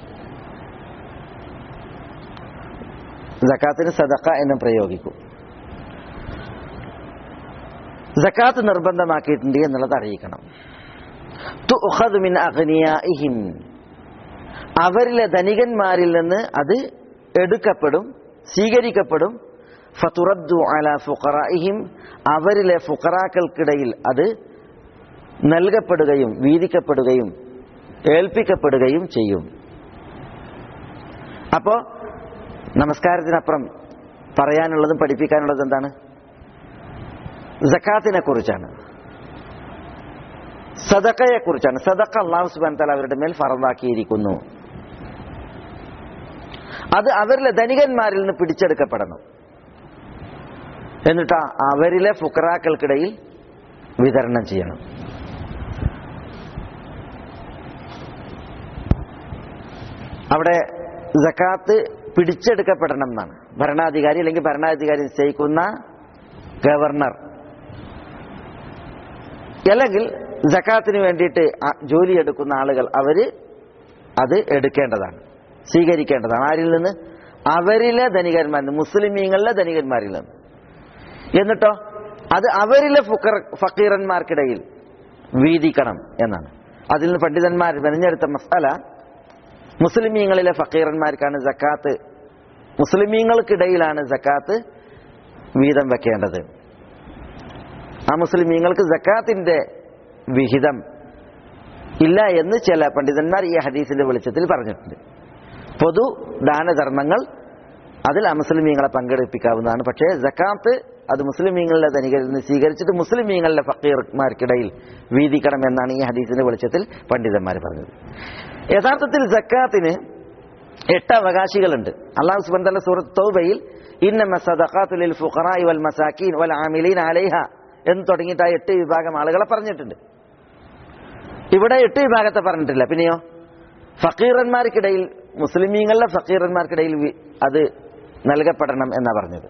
ജക്കാത്തിന് സദക്ക എന്നും പ്രയോഗിക്കും ജക്കാത്ത് നിർബന്ധമാക്കിയിട്ടുണ്ട് എന്നുള്ളത് അറിയിക്കണം തുഖദ് മിൻ അഗ്നിയാഇഹിം അവരിലെ ധനികന്മാരിൽ നിന്ന് അത് എടുക്കപ്പെടും സ്വീകരിക്കപ്പെടും ഫതുറദ്ദു അല ഫുഖറായിഹിം അവരിലെ ഫുഖറാക്കൾക്കിടയിൽ അത് നൽകപ്പെടുകയും വീതിക്കപ്പെടുകയും ഏൽപ്പിക്കപ്പെടുകയും ചെയ്യും അപ്പോ നമസ്കാരത്തിനപ്പുറം പറയാനുള്ളതും പഠിപ്പിക്കാനുള്ളതും എന്താണ് ജക്കാത്തിനെ കുറിച്ചാണ് സദക്കയെ കുറിച്ചാണ് സദക്ക അള്ളാഹു സുബാൻ തല അവരുടെ മേൽ ഫറന്നാക്കിയിരിക്കുന്നു അത് അവരിലെ ധനികന്മാരിൽ നിന്ന് പിടിച്ചെടുക്കപ്പെടണം എന്നിട്ട് അവരിലെ ഫുക്കറാക്കൾക്കിടയിൽ വിതരണം ചെയ്യണം അവിടെ ജക്കാത്ത് പിടിച്ചെടുക്കപ്പെടണം എന്നാണ് ഭരണാധികാരി അല്ലെങ്കിൽ ഭരണാധികാരി നിശ്ചയിക്കുന്ന ഗവർണർ അല്ലെങ്കിൽ ജക്കാത്തിന് വേണ്ടിയിട്ട് ആ- ജോലിയെടുക്കുന്ന ആളുകൾ അവര് അത് എടുക്കേണ്ടതാണ് സ്വീകരിക്കേണ്ടതാണ് ആരിൽ നിന്ന് അവരിലെ ധനികന്മാരിൽ നിന്ന് മുസ്ലിമീങ്ങളിലെ ധനികന്മാരിൽ നിന്ന് എന്നിട്ടോ അത് അവരിലെ ഫുക്കർ ഫക്കീറന്മാർക്കിടയിൽ വീതിക്കണം എന്നാണ് അതിൽ നിന്ന് പണ്ഡിതന്മാർ മെനഞ്ഞെടുത്ത മസാല മുസ്ലിമീങ്ങളിലെ ഫക്കീറന്മാർക്കാണ് ജക്കാത്ത് മുസ്ലിമീങ്ങൾക്കിടയിലാണ് ജക്കാത്ത് വീതം വെക്കേണ്ടത് ആ മുസ്ലിമീങ്ങൾക്ക് ജക്കാത്തിന്റെ വിഹിതം ഇല്ല എന്ന് ചില പണ്ഡിതന്മാർ ഈ ഹദീസിന്റെ വെളിച്ചത്തിൽ പറഞ്ഞിട്ടുണ്ട് പൊതു ദാനധർമ്മങ്ങൾ അതിൽ അമുസ്ലിമീങ്ങളെ പങ്കെടുപ്പിക്കാവുന്നതാണ് പക്ഷേ ജക്കാത്ത് അത് മുസ്ലിമീങ്ങളുടെ ധനികരിൽ നിന്ന് സ്വീകരിച്ചിട്ട് മുസ്ലിമീങ്ങളുടെ ഫക്കീർമാർക്കിടയിൽ വീതിക്കണം എന്നാണ് ഈ ഹദീസിന്റെ വെളിച്ചത്തിൽ പണ്ഡിതന്മാർ പറഞ്ഞത് യഥാർത്ഥത്തിൽ ജക്കാത്തിന് എട്ട് അവകാശികളുണ്ട് അള്ളാഹു സുബന്ധ സൂറത്ത് തൗബയിൽ ഇന്നമ സദഖാത്തുലിൽ ഫുഖറായി വൽ മസാക്കീൻ വൽ ആമിലീൻ അലൈഹ എന്ന് തുടങ്ങിയിട്ട് ആ എട്ട് വിഭാഗം ആളുകളെ പറഞ്ഞിട്ടുണ്ട് ഇവിടെ എട്ട് വിഭാഗത്തെ പറഞ്ഞിട്ടില്ല പിന്നെയോ ഫക്കീറന്മാർക്കിടയിൽ മുസ്ലിമീങ്ങളുടെ ഫക്കീറന്മാർക്കിടയിൽ വി- അത് നൽകപ്പെടണം എന്നാ പറഞ്ഞത്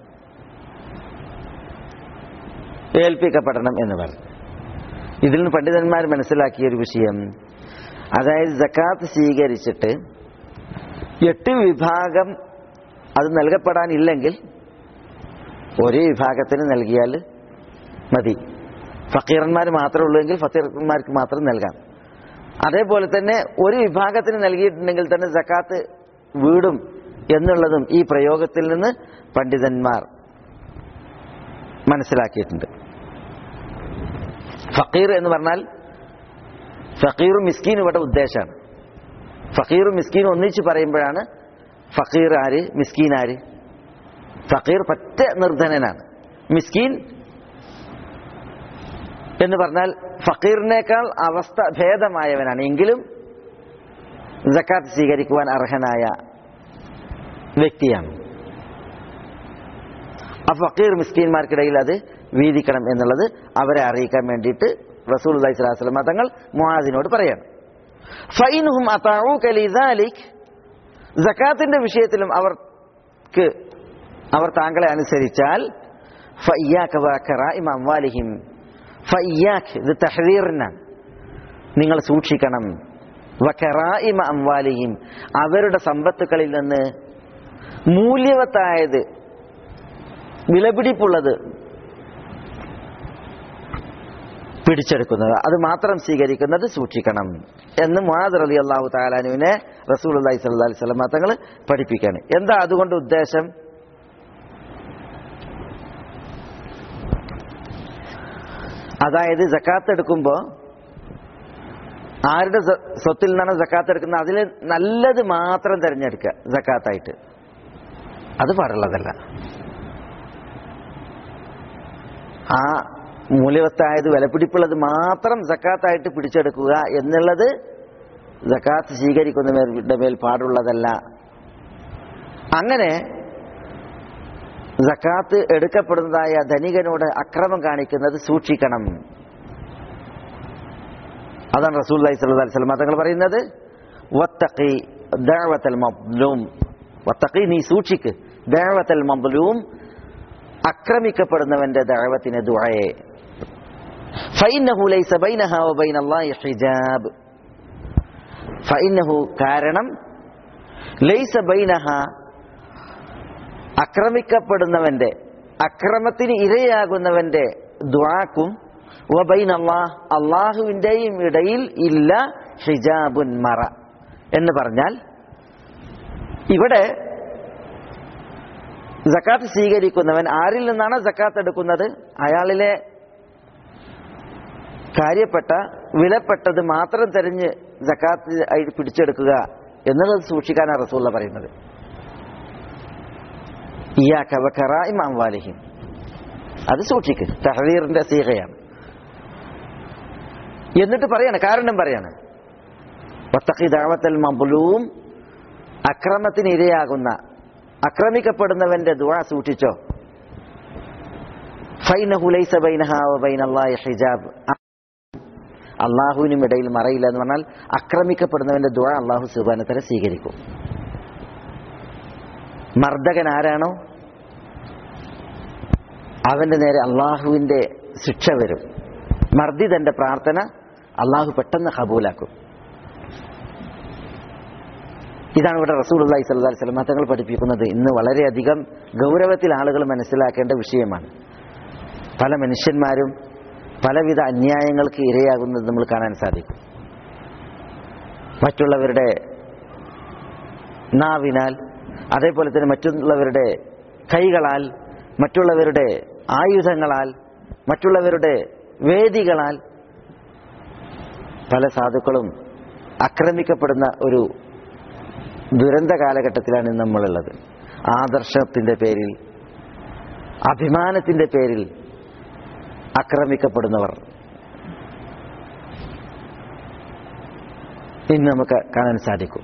ഏൽപ്പിക്കപ്പെടണം എന്ന് പറഞ്ഞു ഇതിൽ നിന്ന് പണ്ഡിതന്മാർ മനസ്സിലാക്കിയ ഒരു വിഷയം അതായത് ജക്കാത്ത് സ്വീകരിച്ചിട്ട് എട്ട് വിഭാഗം അത് നൽകപ്പെടാനില്ലെങ്കിൽ ഒരേ വിഭാഗത്തിന് നൽകിയാൽ മതി ഫക്കീറന്മാർ മാത്രമേ ഉള്ളൂ എങ്കിൽ ഫക്കീർമാർക്ക് മാത്രം നൽകാം അതേപോലെ തന്നെ ഒരു വിഭാഗത്തിന് നൽകിയിട്ടുണ്ടെങ്കിൽ തന്നെ ജക്കാത്ത് വീടും എന്നുള്ളതും ഈ പ്രയോഗത്തിൽ നിന്ന് പണ്ഡിതന്മാർ മനസ്സിലാക്കിയിട്ടുണ്ട് ഫക്കീർ എന്ന് പറഞ്ഞാൽ ഫക്കീറും മിസ്കീനും ഇവിടെ ഉദ്ദേശമാണ് ഫക്കീറും മിസ്കീനും ഒന്നിച്ച് പറയുമ്പോഴാണ് ഫക്കീർ ആര് മിസ്കീൻ ആര് ഫക്കീർ പറ്റ നിർധനനാണ് മിസ്കീൻ എന്ന് പറഞ്ഞാൽ ഫക്കീറിനേക്കാൾ അവസ്ഥ ഭേദമായവനാണ് എങ്കിലും ജക്കാത്ത് സ്വീകരിക്കുവാൻ അർഹനായ വ്യക്തിയാണ് ആ ഫക്കീർ മിസ്കീന്മാർക്കിടയിൽ അത് വീതിക്കണം എന്നുള്ളത് അവരെ അറിയിക്കാൻ വേണ്ടിയിട്ട് റസൂൽ അലൈഹി സ്വലാസ്ലം തങ്ങൾ മുഹാദിനോട് പറയാണ് ഫൈനുഹും ജക്കാത്തിന്റെ വിഷയത്തിലും അവർക്ക് അവർ താങ്കളെ അനുസരിച്ചാൽ ഫയ്യാക വകറാഇമ അംവാലിഹിം ഫയ്യാഖ് ഇത് തഹ്ദീറിനാണ് നിങ്ങൾ സൂക്ഷിക്കണം വകറാഇമ അംവാലിഹിം അവരുടെ സമ്പത്തുക്കളിൽ നിന്ന് മൂല്യവത്തായത് വിലപിടിപ്പുള്ളത് പിടിച്ചെടുക്കുന്നത് അത് മാത്രം സ്വീകരിക്കുന്നത് സൂക്ഷിക്കണം എന്ന് മുഹാദർ അലി അള്ളാഹു താലാനുവിനെ റസൂൽ അള്ളഹി സ്വല്ലാ അലൈഹി സ്വലമ തങ്ങൾ പഠിപ്പിക്കുകയാണ് എന്താ അതുകൊണ്ട് ഉദ്ദേശം അതായത് ജക്കാത്ത് എടുക്കുമ്പോൾ ആരുടെ സ- സ്വത്തിൽ നിന്നാണ് ജക്കാത്ത് എടുക്കുന്നത് അതിൽ നല്ലത് മാത്രം തിരഞ്ഞെടുക്കുക ജക്കാത്തായിട്ട് അത് പാടുള്ളതല്ല ആ മൂല്യവത്തായത് വിലപിടിപ്പുള്ളത് മാത്രം ജക്കാത്തായിട്ട് പിടിച്ചെടുക്കുക എന്നുള്ളത് ജക്കാത്ത് സ്വീകരിക്കുന്നവരുടെ മേൽ പാടുള്ളതല്ല അങ്ങനെ ജക്കാത്ത് എടുക്കപ്പെടുന്നതായ ധനികനോട് അക്രമം കാണിക്കുന്നത് സൂക്ഷിക്കണം അതാണ് റസൂൽ അലൈഹി സ്വല്ലല്ലാഹു അലൈഹി വസല്ലം തങ്ങൾ പറയുന്നത് വത്തഖി ദഅവത്തൽ മദ്ലൂം വത്തഖി നീ സൂക്ഷിക്ക് ദഅവത്തൽ മദ്ലൂം അക്രമിക്കപ്പെടുന്നവന്റെ ദഅവത്തിന് ദുആയെ ഫൈനഹു ലൈസ ബൈനഹാ വബൈന അല്ലാഹി ഹിജാബ് ഫൈനഹു കാരണം ലൈസ ബൈനഹ അക്രമിക്കപ്പെടുന്നവന്റെ അക്രമത്തിന് ഇരയാകുന്നവന്റെ ദുആക്കും വബൈൻ അള്ളാഹ് അള്ളാഹുവിന്റെയും ഇടയിൽ ഇല്ല ഹിജാബുൻ മറ എന്ന് പറഞ്ഞാൽ ഇവിടെ ജക്കാത്ത് സ്വീകരിക്കുന്നവൻ ആരിൽ നിന്നാണ് ജക്കാത്ത് എടുക്കുന്നത് അയാളിലെ കാര്യപ്പെട്ട വിലപ്പെട്ടത് മാത്രം തെരഞ്ഞ് ജക്കാത്ത് ആയി പിടിച്ചെടുക്കുക എന്നുള്ളത് സൂക്ഷിക്കാനാണ് റസൂള്ള പറയുന്നത് ഇയാക്ക വക്കറായി മാംവാലിഹിം അത് സൂക്ഷിക്ക് തഹദീറിന്റെ സീഹയാണ് എന്നിട്ട് പറയാണ് കാരണം പറയാണ് വത്തഖി ദഅവത്തൽ മബ്ലൂം അക്രമത്തിന് ഇരയാകുന്ന അക്രമിക്കപ്പെടുന്നവന്റെ ദുആ സൂക്ഷിച്ചോ ഫൈനഹു ലൈസ ബൈനഹാ വബൈന അല്ലാഹി ഹിജാബ് അള്ളാഹുവിനും ഇടയിൽ മറയില്ല എന്ന് പറഞ്ഞാൽ ആക്രമിക്കപ്പെടുന്നവന്റെ ദുആ അള്ളാഹു സുബാനത്തര സ്വീകരിക്കും മർദ്ദകൻ ആരാണോ അവന്റെ നേരെ അള്ളാഹുവിന്റെ ശിക്ഷ വരും മർദ്ദിതന്റെ പ്രാർത്ഥന അള്ളാഹു പെട്ടെന്ന് കബൂലാക്കും ഇതാണ് ഇവിടെ റസൂൽ അള്ളഹി സ്വല്ലാ വസ്ലം തങ്ങൾ പഠിപ്പിക്കുന്നത് ഇന്ന് വളരെയധികം ഗൗരവത്തിൽ ആളുകൾ മനസ്സിലാക്കേണ്ട വിഷയമാണ് പല മനുഷ്യന്മാരും പലവിധ അന്യായങ്ങൾക്ക് ഇരയാകുന്നത് നമ്മൾ കാണാൻ സാധിക്കും മറ്റുള്ളവരുടെ നാവിനാൽ അതേപോലെ തന്നെ മറ്റുള്ളവരുടെ കൈകളാൽ മറ്റുള്ളവരുടെ ആയുധങ്ങളാൽ മറ്റുള്ളവരുടെ വേദികളാൽ പല സാധുക്കളും ആക്രമിക്കപ്പെടുന്ന ഒരു ദുരന്ത കാലഘട്ടത്തിലാണ് ഇന്ന് നമ്മളുള്ളത് ആദർശത്തിന്റെ പേരിൽ അഭിമാനത്തിന്റെ പേരിൽ ആക്രമിക്കപ്പെടുന്നവർ ഇന്ന് നമുക്ക് കാണാൻ സാധിക്കും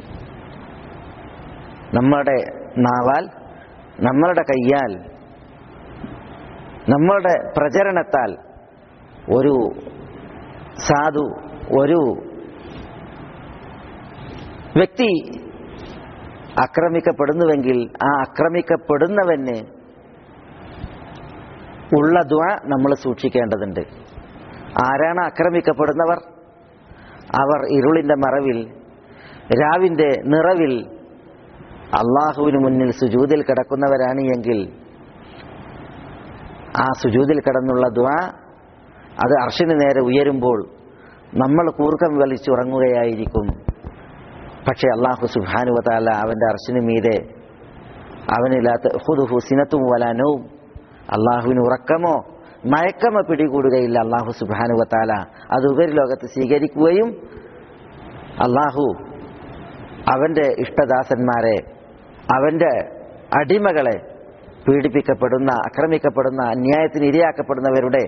നമ്മുടെ നാവാൽ നമ്മളുടെ കയ്യാൽ നമ്മളുടെ പ്രചരണത്താൽ ഒരു സാധു ഒരു വ്യക്തി ആക്രമിക്കപ്പെടുന്നുവെങ്കിൽ ആ ആക്രമിക്കപ്പെടുന്നവന് ഉള്ള ദ്വ നമ്മൾ സൂക്ഷിക്കേണ്ടതുണ്ട് ആരാണ് ആക്രമിക്കപ്പെടുന്നവർ അവർ ഇരുളിന്റെ മറവിൽ രാവിന്റെ നിറവിൽ അള്ളാഹുവിന് മുന്നിൽ സുജൂതിൽ കിടക്കുന്നവരാണ് എങ്കിൽ ആ സുജൂതിൽ കിടന്നുള്ള ദ്വാ അത് അർഷിന് നേരെ ഉയരുമ്പോൾ നമ്മൾ കൂർക്കം വലിച്ചുറങ്ങുകയായിരിക്കും പക്ഷെ അള്ളാഹു സുബാനുവതാല അവന്റെ അർഷിന് മീതെ അവനില്ലാത്ത ഹുദുഹു സിനത്തും വലാനവും അള്ളാഹുവിന് ഉറക്കമോ മയക്കമോ പിടികൂടുകയില്ല അള്ളാഹു സുബാനുവത്താല അത് ഉപരിലോകത്ത് സ്വീകരിക്കുകയും അള്ളാഹു അവന്റെ ഇഷ്ടദാസന്മാരെ അവന്റെ അടിമകളെ പീഡിപ്പിക്കപ്പെടുന്ന ആക്രമിക്കപ്പെടുന്ന അന്യായത്തിന് ഇരയാക്കപ്പെടുന്നവരുടെ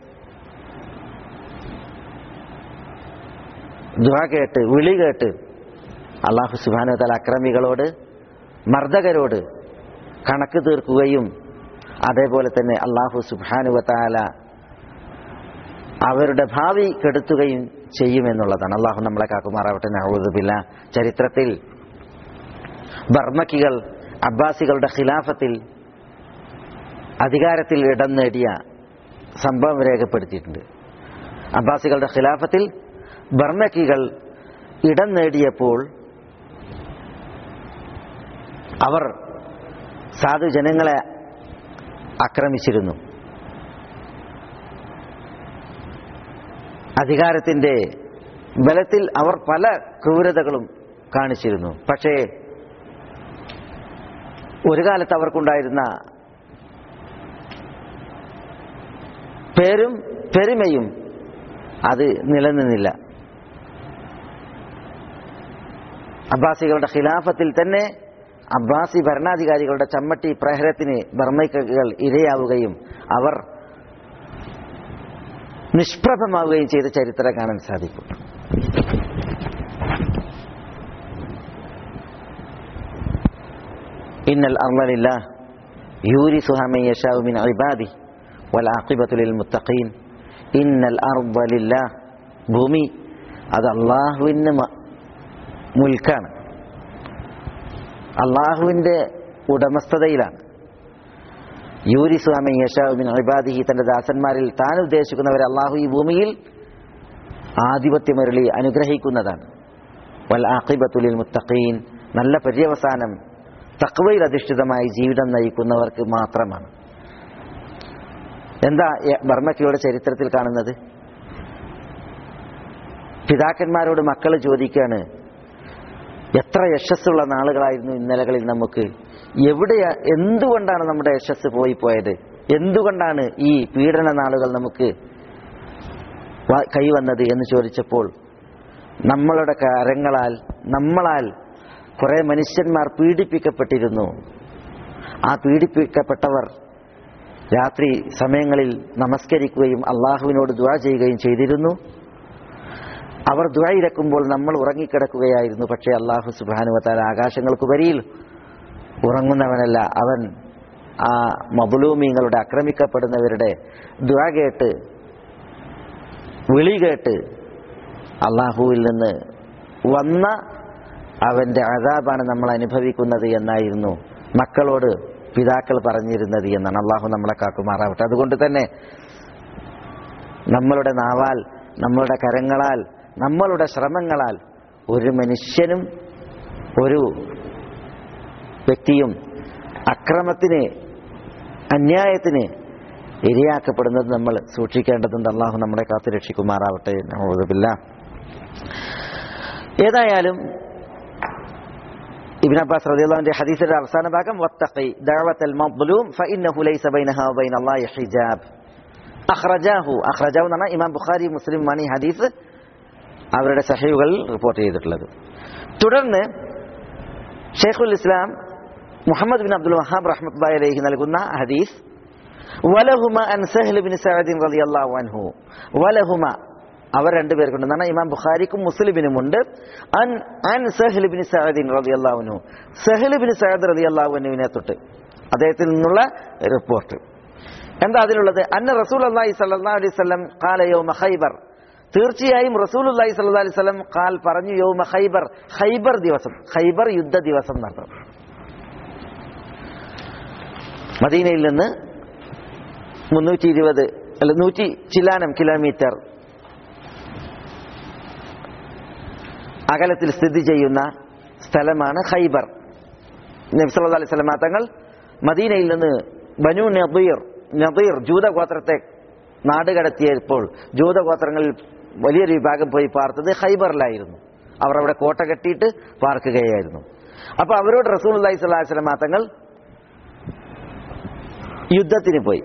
ദുഹ കേട്ട് വിളി കേട്ട് അള്ളാഹു സുബാനുവത്താല അക്രമികളോട് മർദ്ദകരോട് കണക്ക് തീർക്കുകയും അതേപോലെ തന്നെ അള്ളാഹു സുബാനുവത്താല അവരുടെ ഭാവി കെടുത്തുകയും ചെയ്യുമെന്നുള്ളതാണ് അള്ളാഹു നമ്മളെ കാക്കുമാറാവട്ടെ നഹൂദുബില്ല ചരിത്രത്തിൽ ബർമക്കികൾ അബ്ബാസികളുടെ ഖിലാഫത്തിൽ അധികാരത്തിൽ ഇടം നേടിയ സംഭവം രേഖപ്പെടുത്തിയിട്ടുണ്ട് അബ്ബാസികളുടെ ഖിലാഫത്തിൽ ബർമക്കികൾ ഇടം നേടിയപ്പോൾ അവർ സാധു ജനങ്ങളെ ആക്രമിച്ചിരുന്നു അധികാരത്തിന്റെ ബലത്തിൽ അവർ പല ക്രൂരതകളും കാണിച്ചിരുന്നു പക്ഷേ ഒരു കാലത്ത് അവർക്കുണ്ടായിരുന്ന പേരും പെരുമയും അത് നിലനിന്നില്ല അബ്ബാസികളുടെ ഖിലാഫത്തിൽ തന്നെ അബ്ബാസി ഭരണാധികാരികളുടെ ചമ്മട്ടി പ്രഹരത്തിന് ബർമൈക്കകൾ ഇരയാവുകയും അവർ നിഷ്പ്രഭമാവുകയും ചെയ്ത ചരിത്രം കാണാൻ സാധിക്കും ഇന്നൽ അർലില്ല യൂരിസുഹ മൻ യശാഉ മിൻ ഇബാദി വൽ ആഖിബത്തു ലിൽ മുത്തഖീൻ ഇന്നൽ അർലില്ല ഭൂമി അത് അള്ളാഹുവിന് മുൽക്കാണ് അള്ളാഹുവിന്റെ ഉടമസ്ഥതയിലാണ് യൂരിസ്വാമി യശാബിൻ അബാദിഹി തന്റെ ദാസന്മാരിൽ താൻ ഉദ്ദേശിക്കുന്നവരെ അള്ളാഹു ഈ ഭൂമിയിൽ ആധിപത്യമരുളി അനുഗ്രഹിക്കുന്നതാണ് വൽ ആഖിബത്തുലിൽ മുത്തഖീൻ നല്ല പര്യവസാനം തക്വയിൽ അധിഷ്ഠിതമായി ജീവിതം നയിക്കുന്നവർക്ക് മാത്രമാണ് എന്താ ബർമ്മക്കയുടെ ചരിത്രത്തിൽ കാണുന്നത് പിതാക്കന്മാരോട് മക്കൾ ചോദിക്കുകയാണ് എത്ര യശസ്സുള്ള നാളുകളായിരുന്നു ഇന്നലകളിൽ നമുക്ക് എവിടെയാ എന്തുകൊണ്ടാണ് നമ്മുടെ യശസ് പോയി പോയത് എന്തുകൊണ്ടാണ് ഈ പീഡന നാളുകൾ നമുക്ക് കൈവന്നത് എന്ന് ചോദിച്ചപ്പോൾ നമ്മളുടെ കരങ്ങളാൽ നമ്മളാൽ കുറെ മനുഷ്യന്മാർ പീഡിപ്പിക്കപ്പെട്ടിരുന്നു ആ പീഡിപ്പിക്കപ്പെട്ടവർ രാത്രി സമയങ്ങളിൽ നമസ്കരിക്കുകയും അള്ളാഹുവിനോട് ദ്വാ ചെയ്യുകയും ചെയ്തിരുന്നു അവർ ദ്വായിരക്കുമ്പോൾ നമ്മൾ ഉറങ്ങിക്കിടക്കുകയായിരുന്നു പക്ഷേ അള്ളാഹു സുബാനുവത്താൽ ആകാശങ്ങൾക്കുപരിയിൽ ഉറങ്ങുന്നവനല്ല അവൻ ആ മബുലൂമീങ്ങളുടെ ആക്രമിക്കപ്പെടുന്നവരുടെ ദ്വാ കേട്ട് വിളി കേട്ട് അള്ളാഹുവിൽ നിന്ന് വന്ന അവന്റെ അതാബാണ് നമ്മൾ അനുഭവിക്കുന്നത് എന്നായിരുന്നു മക്കളോട് പിതാക്കൾ പറഞ്ഞിരുന്നത് എന്നാണ് അള്ളാഹു നമ്മളെ കാക്കുമാറാവട്ടെ അതുകൊണ്ട് തന്നെ നമ്മളുടെ നാവാൽ നമ്മളുടെ കരങ്ങളാൽ നമ്മളുടെ ശ്രമങ്ങളാൽ ഒരു മനുഷ്യനും ഒരു വ്യക്തിയും അക്രമത്തിന് അന്യായത്തിന് ഇരയാക്കപ്പെടുന്നത് നമ്മൾ സൂക്ഷിക്കേണ്ടതുണ്ട് അള്ളാഹു നമ്മളെ കാത്തു രക്ഷിക്കുമാറാവട്ടെ നഊദുബില്ലാ. ഏതായാലും ഇബ്നു അബ്ബാസ് റളിയല്ലാഹുവിന്റെ ഹദീസിന്റെ അവസാന ഭാഗം വത്തഖി ദഅവത്തൽ മദ്ലൂം ഫഇന്നഹു ലൈസ ബൈനഹാ വബൈന അല്ലാഹി ഹിജാബ് അഖ്റജാഹു അഖ്റജാഹു എന്ന് പറഞ്ഞാൽ ഇമാം ബുഖാരി മുസ്ലിമാണ് ഈ ഹദീസ് അവരുടെ സഹീഹുകളിൽ റിപ്പോർട്ട് ചെയ്തിട്ടുള്ളത് തുടർന്ന് ഷെയ്ഖുൽ Islam Muhammad bin Abdul Wahhab റഹ്മത്തുള്ളാഹി അലൈഹി നൽകുന്ന ഹദീസ് വലഹുമ അൻ സഹ്ൽ ബിൻ സഅദ് റളിയല്ലാഹു അൻഹു വലഹുമ അവർ രണ്ടുപേർക്കുണ്ട് എന്നാണ് ഇമാം ബുഖാരിക്കും മുസ്ലിമിനുമുണ്ട് അൻ അൻ സഹ്ൽ ബിൻ സഅദ് റളിയല്ലാഹു അൻഹു സഹ്ൽ ബിൻ സഅദ് റളിയല്ലാഹു അൻഹുവിനെ തൊട്ട് അദ്ദേഹത്തിൽ നിന്നുള്ള റിപ്പോർട്ട് എന്താ അതിലുള്ളത് അന്ന റസൂൽ അള്ളാഹി സല്ലല്ലാഹു അലൈഹി വസല്ലം ഖാല യൗമ ഖൈബർ തീർച്ചയായും റസൂൽ അള്ളാഹി സല്ലല്ലാഹു അലൈഹി വസല്ലം ഖാൽ പറഞ്ഞു യൗമ ഖൈബർ ഖൈബർ ദിവസം ഖൈബർ യുദ്ധ ദിവസം നടന്നു മദീനയിൽ നിന്ന് മുന്നൂറ്റി ഇരുപത് അല്ല നൂറ്റി ചില്ലാനം കിലോമീറ്റർ അകലത്തിൽ സ്ഥിതി ചെയ്യുന്ന സ്ഥലമാണ് ഖൈബർ നബി സല്ലല്ലാഹു അലൈഹി വസല്ലം തങ്ങൾ മദീനയിൽ നിന്ന് ബനു നദീർ നദീർ ജൂതഗോത്രത്തെ നാടുകടത്തിയപ്പോൾ ജൂതഗോത്രങ്ങളിൽ വലിയൊരു വിഭാഗം പോയി പാർത്തത് ഖൈബറിലായിരുന്നു അവർ അവിടെ കോട്ട കെട്ടിയിട്ട് പാർക്കുകയായിരുന്നു അപ്പൊ അവരോട് റസൂൽ അള്ളഹി സ്വലാഹു വസ്ലം തങ്ങൾ യുദ്ധത്തിന് പോയി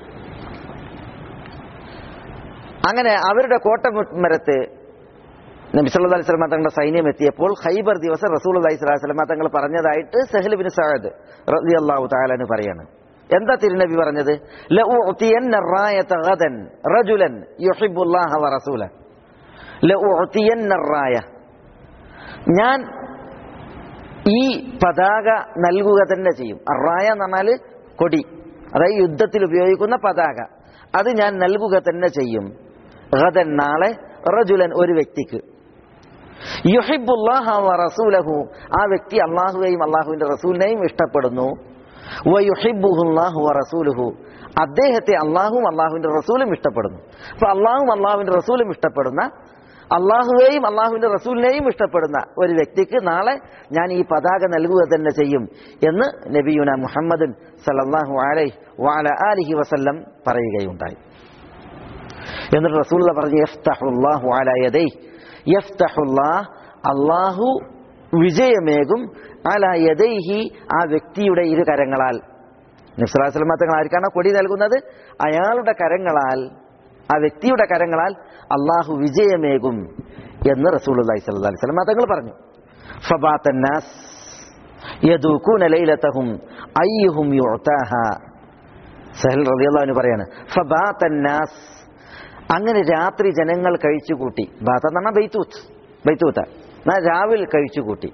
അങ്ങനെ അവരുടെ കോട്ടമരത്ത് നബി സല്ലല്ലാഹു അലൈഹി വസല്ലം തങ്ങളുടെ സൈന്യം എത്തിയപ്പോൾ ഖൈബർ ദിവസം റസൂൽ അലൈഹി സ്വലാഹു വസ്ലം തങ്ങൾ പറഞ്ഞതായിട്ട് സഹൽ ബിൻ സഅദ് റളിയല്ലാഹു തആല പറയാണ് എന്താ തിരുനബി പറഞ്ഞത് ലഉഅതിയന്ന റായത ഗദൻ റജുലൻ യുഹിബ്ബുല്ലാഹ വറസൂല ലഉഅതിയന്ന റായ ഞാൻ ഈ പതാക നൽകുക തന്നെ ചെയ്യും അറായ എന്ന് പറഞ്ഞാൽ കൊടി അതായത് യുദ്ധത്തിൽ ഉപയോഗിക്കുന്ന പതാക അത് ഞാൻ നൽകുക തന്നെ ചെയ്യും ഗദൻ നാളെ റജുലൻ ഒരു വ്യക്തിക്ക് യുഹിബുല്ലാഹ റസൂലഹു ആ വ്യക്തി അള്ളാഹുവെയും അള്ളാഹുവിന്റെ റസൂലിനെയും ഇഷ്ടപ്പെടുന്നു വയുഹിബുഹുല്ലാഹു റസൂലുഹു അദ്ദേഹത്തെ അള്ളാഹും അള്ളാഹുവിന്റെ റസൂലും ഇഷ്ടപ്പെടുന്നു അപ്പൊ അള്ളാഹും അള്ളാഹുവിന്റെ റസൂലും ഇഷ്ടപ്പെടുന്ന അള്ളാഹുവേയും അള്ളാഹുവിന്റെ റസൂലിനെയും ഇഷ്ടപ്പെടുന്ന ഒരു വ്യക്തിക്ക് നാളെ ഞാൻ ഈ പതാക നൽകുക തന്നെ ചെയ്യും എന്ന് നബിയുന മുഹമ്മദ് സല്ലല്ലാഹു അലൈഹി വഅല ആലിഹി വസല്ലം പറയുകയുണ്ടായി എന്നിട്ട് റസൂൽ പറഞ്ഞു യഫ്തഹുല്ലാഹു അല യദൈ യഫ്തഹുല്ലാഹ് അള്ളാഹു വിജയമേകും അല യദൈഹി ആ വ്യക്തിയുടെ ഇരു കരങ്ങളാൽ നിസ്ലാസ്ലമ തങ്ങൾ ആർക്കാണോ കൊടി നൽകുന്നത് അയാളുടെ കരങ്ങളാൽ ആ വ്യക്തിയുടെ കരങ്ങളാൽ അള്ളാഹു വിജയമേകും എന്ന് റസൂൽ അലൈഹി സ്വല്ലി വസല്ലം തങ്ങൾ പറഞ്ഞു ഫബാത്തന്നാസ് യദൂകൂന ലൈലതഹും അയ്യുഹും യുഅതാഹ സഹൽ റളിയല്ലാഹു അൻഹു പറയാണ് ഫബാത്തന്നാസ് അങ്ങനെ രാത്രി ജനങ്ങൾ കഴിച്ചുകൂട്ടി ബാത്ത എന്ന് പറഞ്ഞാൽ ബൈത്തൂത്ത് ബൈത്തൂത്ത എന്നാൽ രാവിലെ കഴിച്ചുകൂട്ടി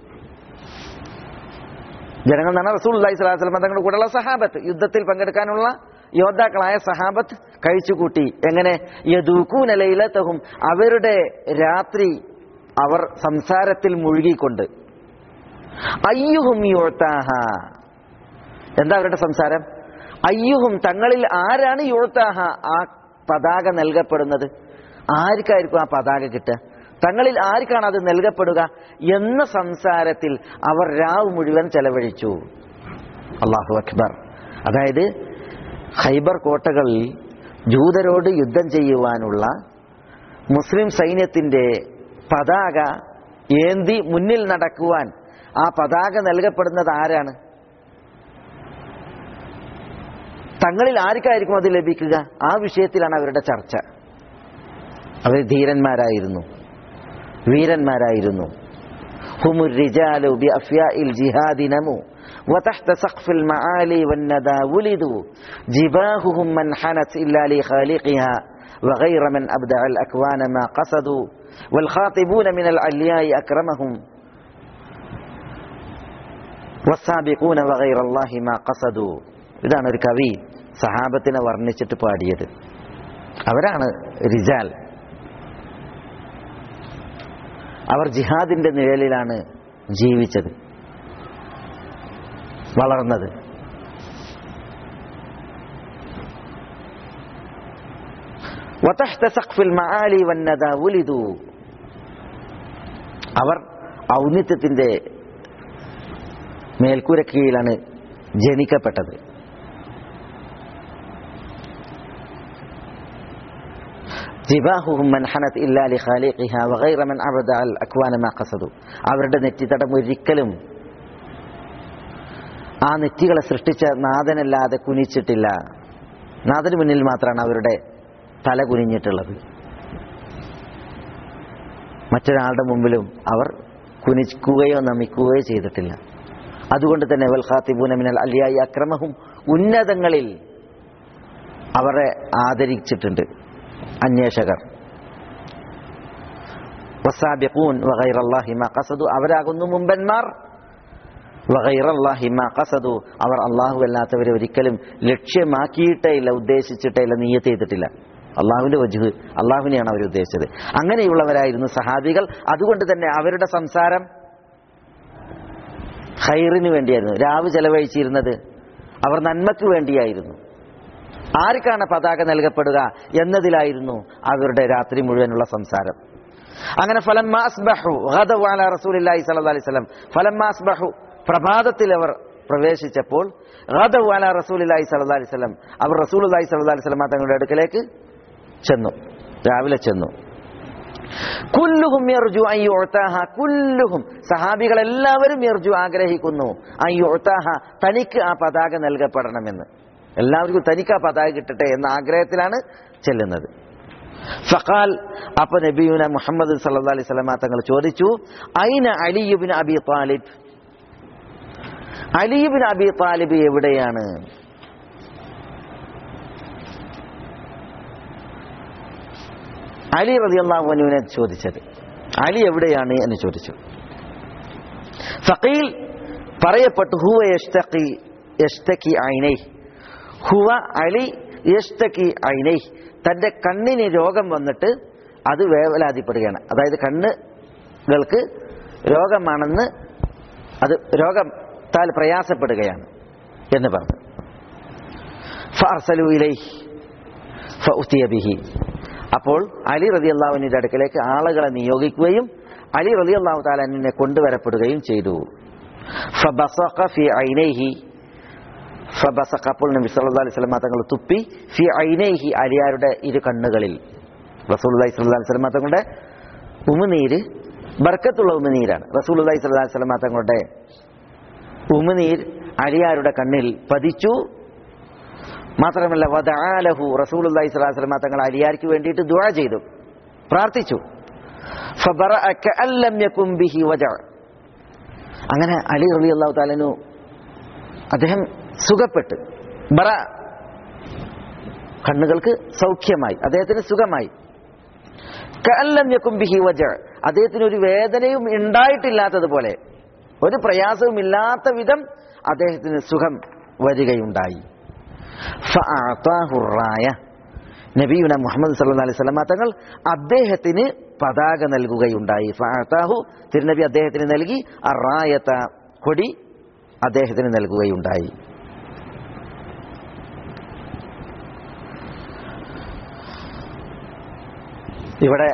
ജനങ്ങൾ എന്ന് പറഞ്ഞാൽ റസൂൽ അലൈഹി സ്വലാഹു വസ്ലം തങ്ങളുടെ കൂടെയുള്ള സഹാബത്ത് യുദ്ധത്തിൽ പങ്കെടുക്കാനുള്ള യോദ്ധാക്കളായ സഹാബത്ത് കഴിച്ചുകൂട്ടി എങ്ങനെ യദൂക്കൂന ലൈലത്തഹും അവരുടെ രാത്രി അവർ സംസാരത്തിൽ മുഴുകിക്കൊണ്ട് അയ്യുഹും യുഴത്താഹ എന്താ അവരുടെ സംസാരം അയ്യുഹും തങ്ങളിൽ ആരാണ് യുഴത്താഹ ആ പതാക നൽകപ്പെടുന്നത് ആർക്കായിരിക്കും ആ പതാക കിട്ടുക തങ്ങളിൽ ആർക്കാണ് അത് നൽകപ്പെടുക എന്ന സംസാരത്തിൽ അവർ രാവ് മുഴുവൻ ചെലവഴിച്ചു അള്ളാഹു അക്ബർ അതായത് ഹൈബർ കോട്ടകളിൽ ജൂതരോട് യുദ്ധം ചെയ്യുവാനുള്ള മുസ്ലിം സൈന്യത്തിന്റെ പതാക ഏന്തി മുന്നിൽ നടക്കുവാൻ ആ പതാക നൽകപ്പെടുന്നത് ആരാണ് തങ്ങളിൽ ആർക്കായിരിക്കും അത് ലഭിക്കുക ആ വിഷയത്തിലാണ് അവരുടെ ചർച്ച അവർ ധീരന്മാരായിരുന്നു വീരന്മാരായിരുന്നു ഹുമുർ റിജാലു ബി അഫ്യാഇൽ ജിഹാദി നമു وتحت سقف المعالي والندى ولدوا جباههم من حنت إلا لخالقها وغير من أبدع الأكوان ما قصدوا والخاطبون من العلياء أكرمهم والسابقون وغير الله ما قصدوا ഇതാണ് ഒരു കവി സഹാബത്തിനെ വർണ്ണിച്ചിട്ട് പാടിയത് അവരാണ് റിജാൽ അവർ ജിഹാദിന്റെ നിഴലിലാണ് ജീവിച്ചത് വളർന്നത് وتحت سقف المعالي والندى ولدوا അവർ ഔന്നിത്യത്തിന്റെ മേൽക്കൂര കീഴിലാണ് ജനിക്കപ്പെട്ടത് ജിബാഹുഹും മൻ ഹനത് ഇല്ലാ ലി ഖാലിഖിഹ വഗൈറ മൻ അബദ അൽ അക്വാന മാ ഖസദു അവരുടെ നെറ്റിത്തടം ഒരിക്കലും ആ നെറ്റികളെ സൃഷ്ടിച്ച നാഥനല്ലാതെ കുനിച്ചിട്ടില്ല നാഥന് മുന്നിൽ മാത്രമാണ് അവരുടെ തല കുനിഞ്ഞിട്ടുള്ളത് മറ്റൊരാളുടെ മുമ്പിലും അവർ കുനിക്കുകയോ നമിക്കുകയോ ചെയ്തിട്ടില്ല അതുകൊണ്ട് തന്നെ വൽ ഖാത്തിബൂന മിനൽ അലിയായി അക്രമഹും ഉന്നതങ്ങളിൽ അവരെ ആദരിച്ചിട്ടുണ്ട് അന്വേഷകർ വസാബിഖൂൻ വഗൈറല്ലാഹി മാ ഖസദു അവരാകുന്നു മുമ്പന്മാർ വഗൈറല്ലാഹി മാ ഖസദു അവർ അള്ളാഹു അല്ലാത്തവരെ ഒരിക്കലും ലക്ഷ്യമാക്കിയിട്ടേ ഇല്ല ഉദ്ദേശിച്ചിട്ടേ ഇല്ല നീയത്ത് ചെയ്തിട്ടില്ല അള്ളാഹുവിന്റെ വജുഹ് അള്ളാഹുവിനെയാണ് അവർ ഉദ്ദേശിച്ചത് അങ്ങനെയുള്ളവരായിരുന്നു സഹാബികൾ അതുകൊണ്ട് തന്നെ അവരുടെ സംസാരം ഹൈറിന് വേണ്ടിയായിരുന്നു രാവ് ചെലവഴിച്ചിരുന്നത് അവർ നന്മയ്ക്ക് വേണ്ടിയായിരുന്നു ആർക്കാണ് പതാക നൽകപ്പെടുക എന്നതിലായിരുന്നു അവരുടെ രാത്രി മുഴുവനുള്ള സംസാരം അങ്ങനെ ഫലം റസൂലി അലൈഹി സ്വലം ഫലം പ്രഭാതത്തിൽ അവർ പ്രവേശിച്ചപ്പോൾ ഖദവാല റസൂലി സല്ലാ അലൈഹി സ്വലം അവർ റസൂൽ അലൈഹി സല്ലാ അലൈഹി സ്വലം തങ്ങളുടെ അടുക്കലേക്ക് ചെന്നു രാവിലെ ചെന്നു കുല്ലുഹും യർജു അയ്യൊഴുത്താഹ കുല്ലുഹും സഹാബികൾ എല്ലാവരും യർജു ആഗ്രഹിക്കുന്നു അയ്യൊഴുത്താഹ തനിക്ക് ആ പതാക നൽകപ്പെടണമെന്ന് എല്ലാവർക്കും തനിക്ക് ആ പതാക കിട്ടട്ടെ എന്ന ആഗ്രഹത്തിലാണ് ചെല്ലുന്നത് ഫഖാൽ അപ്പൊ നബിയുന മുഹമ്മദ് സല്ലാ അലൈഹി സ്വലമ തങ്ങൾ ചോദിച്ചു ഐന അലിയുബിൻ അബി താലിബ് അലിയുബിൻ അബി താലിബ് എവിടെയാണ് അലി റതി അള്ളാഹുവിനെ ചോദിച്ചത് അലി എവിടെയാണ് എന്ന് ചോദിച്ചു ഫക്കീൽ പറയപ്പെട്ടു ഹുവ യഷ്തഖി യഷ്തഖി ഐനൈ ഹുവ അലി യഷ്തഖി ഐനൈ തന്റെ കണ്ണിന് രോഗം വന്നിട്ട് അത് വേവലാതിപ്പെടുകയാണ് അതായത് കണ്ണുകൾക്ക് രോഗമാണെന്ന് അത് രോഗത്താൽ പ്രയാസപ്പെടുകയാണ് എന്ന് പറഞ്ഞു ഫഅർസലു ഇലൈഹി ഫഉതിയ ബിഹി അപ്പോൾ അലി റതി അള്ളാഹുവിന്റെ അടുക്കലേക്ക് ആളുകളെ നിയോഗിക്കുകയും അലി റതി അള്ളാഹു താലാനെ കൊണ്ടുവരപ്പെടുകയും ചെയ്തു ഫബസഖ ഫി ഐനൈഹി ഫബസഖ അപ്പോൾ നബി സല്ലല്ലാഹു അലൈഹി വസല്ലം തങ്ങൾ തുപ്പി ഫി ഐനൈഹി അലിയാരുടെ ഇരു കണ്ണുകളിൽ റസൂലുള്ളാഹി സ്വല്ലല്ലാഹു അലൈഹി വസല്ലം തങ്ങളുടെ ഉമിനീര് ബർക്കത്തുള്ള ഉമിനീരാണ് റസൂലുള്ളാഹി സ്വല്ലല്ലാഹു അലൈഹി വസല്ലം തങ്ങളുടെ ഉമിനീർ അലിയാരുടെ കണ്ണിൽ പതിച്ചു മാത്രമല്ല വദാലഹു റസൂലുള്ളാഹി സ്വല്ലല്ലാഹു അലൈഹി വസല്ലം തങ്ങൾ അലിയാർക്ക് വേണ്ടിയിട്ട് ദുആ ചെയ്തു പ്രാർത്ഥിച്ചു ഫബറഅ കഅല്ലം യകും ബിഹി വജഅ അങ്ങനെ അലി റളിയല്ലാഹു തആലനു അദ്ദേഹം സുഖപ്പെട്ട് ബറ കണ്ണുകൾക്ക് സൗഖ്യമായി അദ്ദേഹത്തിന് സുഖമായി കഅല്ലം യകും ബിഹി വജഅ അദ്ദേഹത്തിന് ഒരു വേദനയും ഉണ്ടായിട്ടില്ലാത്തതുപോലെ ഒരു പ്രയാസവും ഇല്ലാത്ത വിധം അദ്ദേഹത്തിന് സുഖം വരികയുണ്ടായി ഫഅഅതാഹുറായ നബിയുന മുഹമ്മദ് സല്ലല്ലാഹു അലൈഹി വസല്ലം തങ്ങൾ അദ്ദേഹത്തിന് പതാക നൽകുകയുണ്ടായി ഫഅഅതാഹു തിരുനബി അദ്ദേഹത്തിന് നൽകി അറായത കൊടി അദ്ദേഹത്തിന് നൽകുകയുണ്ടായി ഇവിടെ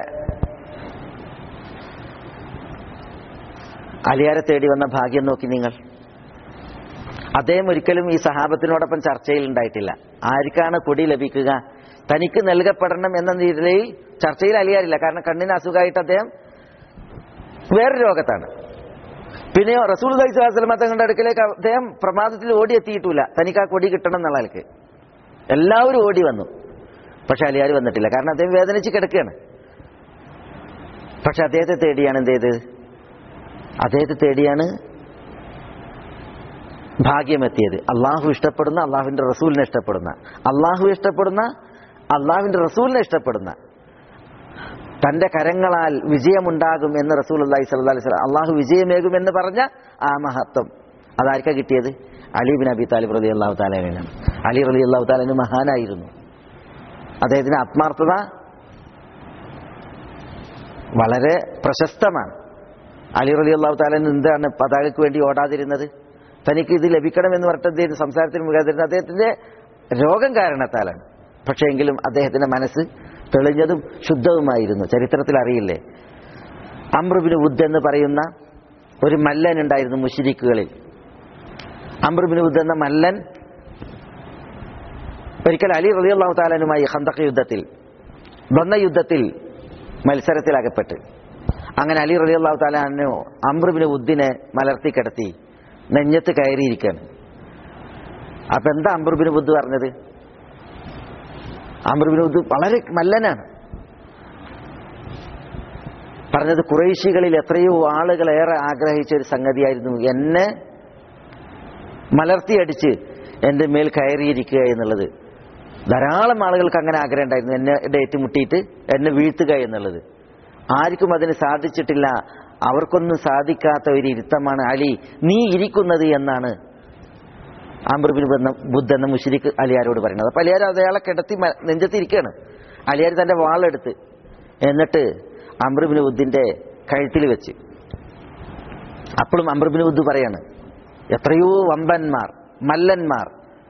അലിയാരെ തേടി വന്ന ഭാഗ്യം നോക്കി നിങ്ങൾ അദ്ദേഹം ഒരിക്കലും ഈ സഹാബത്തിനോടൊപ്പം ചർച്ചയിൽ ഉണ്ടായിട്ടില്ല ആർക്കാണ് കൊടി ലഭിക്കുക തനിക്ക് നൽകപ്പെടണം എന്ന നിലയിൽ ചർച്ചയിൽ അലിയാറില്ല കാരണം കണ്ണിന് അസുഖമായിട്ട് അദ്ദേഹം വേറെ രോഗത്താണ് പിന്നെയോ റസൂൽ സ്വലാസ്ലമ തങ്ങളുടെ അടുക്കലേക്ക് അദ്ദേഹം പ്രമാദത്തിൽ ഓടിയെത്തിയിട്ടില്ല തനിക്ക് ആ കൊടി കിട്ടണം എന്നുള്ള ആൾക്ക് എല്ലാവരും ഓടി വന്നു പക്ഷെ അലിയാർ വന്നിട്ടില്ല കാരണം അദ്ദേഹം വേദനിച്ച് കിടക്കുകയാണ് പക്ഷെ അദ്ദേഹത്തെ തേടിയാണ് എന്ത് ചെയ്ത് അദ്ദേഹത്തെ തേടിയാണ് ഭാഗ്യമെത്തിയത് അള്ളാഹു ഇഷ്ടപ്പെടുന്ന അള്ളാഹുവിന്റെ റസൂലിനെ ഇഷ്ടപ്പെടുന്ന അള്ളാഹു ഇഷ്ടപ്പെടുന്ന അള്ളാഹുവിന്റെ റസൂലിനെ ഇഷ്ടപ്പെടുന്ന തന്റെ കരങ്ങളാൽ വിജയമുണ്ടാകും എന്ന് റസൂൽ അള്ളാഹി സ്വല്ലാ സ്വലം അള്ളാഹു വിജയമേകും എന്ന് പറഞ്ഞ ആ മഹത്വം അതാർക്കാ കിട്ടിയത് അലി ബിൻ അബി താലിബ് റലി അള്ളാഹു താലാനാണ് അലി റലി അള്ളാഹു താലാന് മഹാനായിരുന്നു അദ്ദേഹത്തിന്റെ ആത്മാർത്ഥത വളരെ പ്രശസ്തമാണ് അലി റലി അള്ളാഹു താലൻ എന്താണ് പതാകയ്ക്ക് വേണ്ടി ഓടാതിരുന്നത് തനിക്ക് ഇത് ലഭിക്കണമെന്ന് പറഞ്ഞിട്ട് സംസാരത്തിന് മുഖാതിരുന്നത് അദ്ദേഹത്തിന്റെ രോഗം കാരണത്താലാണ് പക്ഷേ എങ്കിലും അദ്ദേഹത്തിന്റെ മനസ്സ് തെളിഞ്ഞതും ശുദ്ധവുമായിരുന്നു ചരിത്രത്തിൽ അറിയില്ലേ അമ്രുബിന് വുദ് എന്ന് പറയുന്ന ഒരു മല്ലൻ ഉണ്ടായിരുന്നു മുഷിരിക്കുകളിൽ അമ്രുബിന് വുദ് എന്ന മല്ലൻ ഒരിക്കൽ അലി റലിയല്ലാഹു താലനുമായി ഹന്തഖ് യുദ്ധത്തിൽ വന്ന യുദ്ധത്തിൽ മത്സരത്തിലകപ്പെട്ട് അങ്ങനെ അലി റലി അള്ളാഹു താലാനു അമ്രുബിന് ഉദ്ദിനെ മലർത്തി കിടത്തി നെഞ്ഞത്ത് കയറിയിരിക്കുകയാണ് അപ്പൊ എന്താ അമ്രുബിന് ബുദ്ധ് പറഞ്ഞത് അമ്രുബിന് ബുദ്ധ് വളരെ മല്ലനാണ് പറഞ്ഞത് കുറേശികളിൽ എത്രയോ ആളുകൾ ഏറെ ആഗ്രഹിച്ച ഒരു സംഗതിയായിരുന്നു എന്നെ മലർത്തിയടിച്ച് എൻ്റെ മേൽ കയറിയിരിക്കുക എന്നുള്ളത് ധാരാളം ആളുകൾക്ക് അങ്ങനെ ആഗ്രഹം ഉണ്ടായിരുന്നു എന്നെ ഏറ്റുമുട്ടിയിട്ട് എന്നെ വീഴ്ത്തുക എന്നുള്ളത് ആർക്കും അതിന് സാധിച്ചിട്ടില്ല അവർക്കൊന്നും സാധിക്കാത്ത ഒരു ഇരുത്തമാണ് അലി നീ ഇരിക്കുന്നത് എന്നാണ് ആംബർബിൻ ബുദ്ധ എന്ന മുഷിരിക്ക് അലിയാരോട് പറയുന്നത് അപ്പൊ അലിയാർ അത് അയാളെ കിടത്തി മ- നെഞ്ചത്തിരിക്കുകയാണ് അലിയാർ തന്റെ വാളെടുത്ത് എന്നിട്ട് അമ്രുബിന് ബുദ്ധിന്റെ കഴുത്തിൽ വെച്ച് അപ്പോഴും അമ്രുബിന് ബുദ്ധ് പറയാണ് എത്രയോ വമ്പന്മാർ മല്ലന്മാർ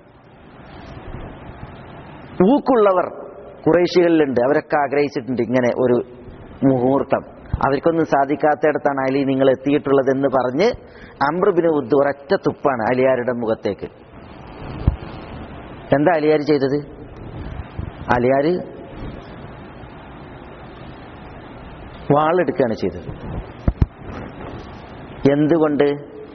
ഊക്കുള്ളവർ കുറേശികളിലുണ്ട് അവരൊക്കെ ആഗ്രഹിച്ചിട്ടുണ്ട് ഇങ്ങനെ ഒരു മുഹൂർത്തം അവർക്കൊന്നും സാധിക്കാത്തയിടത്താണ് അലി നിങ്ങൾ എത്തിയിട്ടുള്ളതെന്ന് പറഞ്ഞ് അമ്രുബിന് ഉദ്ദ് ഒരൊറ്റ തുപ്പാണ് അലിയാരുടെ മുഖത്തേക്ക് എന്താ അലിയാർ ചെയ്തത് അലിയാര് വാളെടുക്കുകയാണ് ചെയ്തത് എന്തുകൊണ്ട്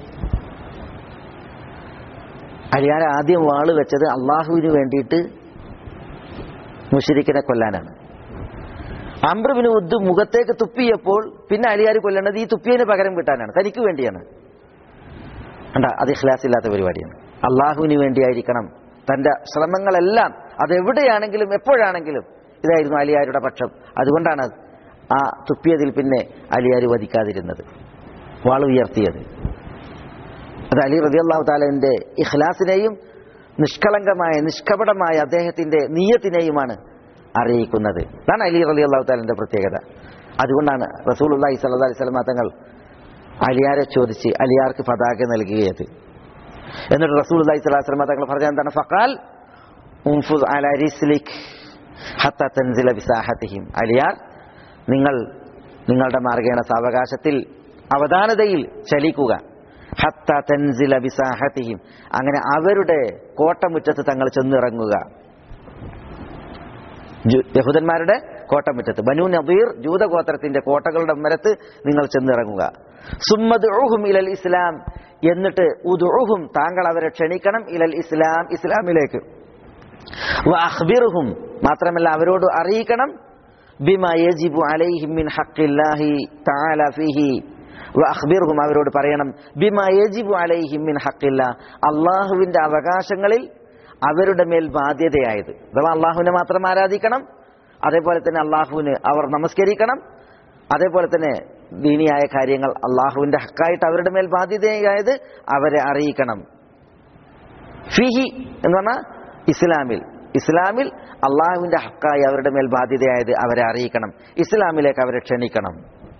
അലിയാർ ആദ്യം വാള് വെച്ചത് അള്ളാഹുവിന് വേണ്ടിയിട്ട് മുഷരിക്കിനെ കൊല്ലാനാണ് അമ്രബിന് ഉദ്ദ് മുഖത്തേക്ക് തുപ്പിയപ്പോൾ പിന്നെ അലിയാർ കൊല്ലേണ്ടത് ഈ തുപ്പിയതിന് പകരം കിട്ടാനാണ് തനിക്ക് വേണ്ടിയാണ് കണ്ട അത് ഇഖ്ലാസ് ഇല്ലാത്ത പരിപാടിയാണ് അള്ളാഹുവിന് വേണ്ടിയായിരിക്കണം തന്റെ ശ്രമങ്ങളെല്ലാം അതെവിടെയാണെങ്കിലും എപ്പോഴാണെങ്കിലും ഇതായിരുന്നു അലിയാരുടെ പക്ഷം അതുകൊണ്ടാണ് ആ തുപ്പിയതിൽ പിന്നെ അലിയാർ വധിക്കാതിരുന്നത് വാള് ഉയർത്തിയത് അത് അലി റതി അള്ളാഹു താലന്റെ ഇഖ്ലാസിനെയും നിഷ്കളങ്കമായ നിഷ്കപടമായ അദ്ദേഹത്തിന്റെ നീയത്തിനെയുമാണ് അറിയിക്കുന്നത് അതാണ് അലി റലി അള്ളാഹു താലിന്റെ പ്രത്യേകത അതുകൊണ്ടാണ് റസൂൽ അള്ളാഹി സല്ലാ അലൈഹി സ്വലമാ തങ്ങൾ അലിയാരെ ചോദിച്ച് അലിയാർക്ക് പതാക നൽകിയത് എന്നിട്ട് റസൂൽ അള്ളാഹി സ്വലാഹു സ്വലമാ തങ്ങൾ പറഞ്ഞ എന്താണ് ഫക്കാൽ ഉംഫുസ് അല റിസ്ലിക് ഹത്ത തൻസില ബിസാഹത്തിഹിം അലിയാർ നിങ്ങൾ നിങ്ങളുടെ മാർഗേണ സാവകാശത്തിൽ അവധാനതയിൽ ചലിക്കുക ഹത്ത തൻസില ബിസാഹത്തിഹിം അങ്ങനെ അവരുടെ കോട്ടമുറ്റത്ത് തങ്ങൾ ചെന്നിറങ്ങുക ജു- യഹൂദന്മാരുടെ കോട്ടമുറ്റത്ത് ബനു നദീർ ജൂതഗോത്രത്തിന്റെ കോട്ടകളുടെ മരത്ത് നിങ്ങൾ ചെന്നിറങ്ങുക സുമ്മദ്ഉഹും ഇലൽ ഇസ്ലാം എന്നിട്ട് ഉദ്ഉഹും താങ്കൾ അവരെ ക്ഷണിക്കണം ഇലൽ ഇസ്ലാം ഇസ്ലാമിലേക്ക് വഅഖ്ബിറുഹും മാത്രമല്ല അവരോട് അറിയിക്കണം ബിമാ യജിബു അലൈഹിം മിൻ ഹഖ്ഖില്ലാഹി തആല ഫീഹി വഅഖ്ബിറുഹും അവരോട് പറയണം ബിമാ യജിബു അലൈഹിം മിൻ ഹഖ്ഖില്ലാ അള്ളാഹുവിന്റെ അവകാശങ്ങളിൽ അവരുടെ മേൽ ബാധ്യതയായത് അഥവാ അള്ളാഹുവിനെ മാത്രം ആരാധിക്കണം അതേപോലെ തന്നെ അള്ളാഹുവിന് അവർ നമസ്കരിക്കണം അതേപോലെ തന്നെ ദീനിയായ കാര്യങ്ങൾ അള്ളാഹുവിന്റെ ഹക്കായിട്ട് അവരുടെ മേൽ ബാധ്യതയായത് അവരെ അറിയിക്കണം ഫിഹി എന്ന് പറഞ്ഞാൽ ഇസ്ലാമിൽ ഇസ്ലാമിൽ അള്ളാഹുവിന്റെ ഹക്കായി അവരുടെ മേൽ ബാധ്യതയായത് അവരെ അറിയിക്കണം ഇസ്ലാമിലേക്ക് അവരെ ക്ഷണിക്കണം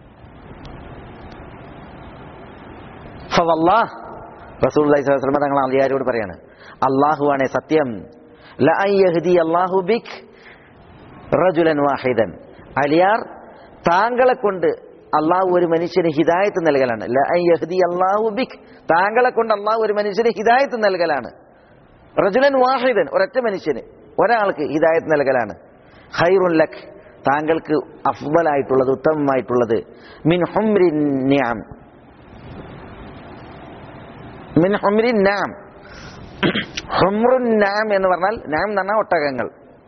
ഫവല്ലാഹ് റസൂൽ സ്വലമ തങ്ങൾ അലിയാരോട് പറയാണ് അള്ളാഹുവാണേ സത്യം ലഅൻ യഹ്ദി അല്ലാഹു ബിക് റജുലൻ വാഹിദൻ അലിയാർ താങ്കളെ കൊണ്ട് അള്ളാഹു ഒരു മനുഷ്യന് ഹിദായത്ത് നൽകലാണ് ലഅൻ യഹ്ദി അല്ലാഹു ബിക് താങ്കളെ കൊണ്ട് അള്ളാഹു ഒരു മനുഷ്യന് ഹിദായത്ത് നൽകലാണ് റജുലൻ വാഹിദൻ ഒരൊറ്റ മനുഷ്യന് ഒരാൾക്ക് ഹിദായത്ത് നൽകലാണ് ഖൈറുൻ ലക് താങ്കൾക്ക് അഫ്ദലായിട്ടുള്ളത് ഉത്തമമായിട്ടുള്ളത് മിൻ ഹുംരിൻ നിഅം മിൻ ഹുംരിൻ നാം ഹുംറുൻ നാം എന്ന് പറഞ്ഞാൽ നാം എന്ന് പറഞ്ഞാൽ ഒട്ടകങ്ങൾ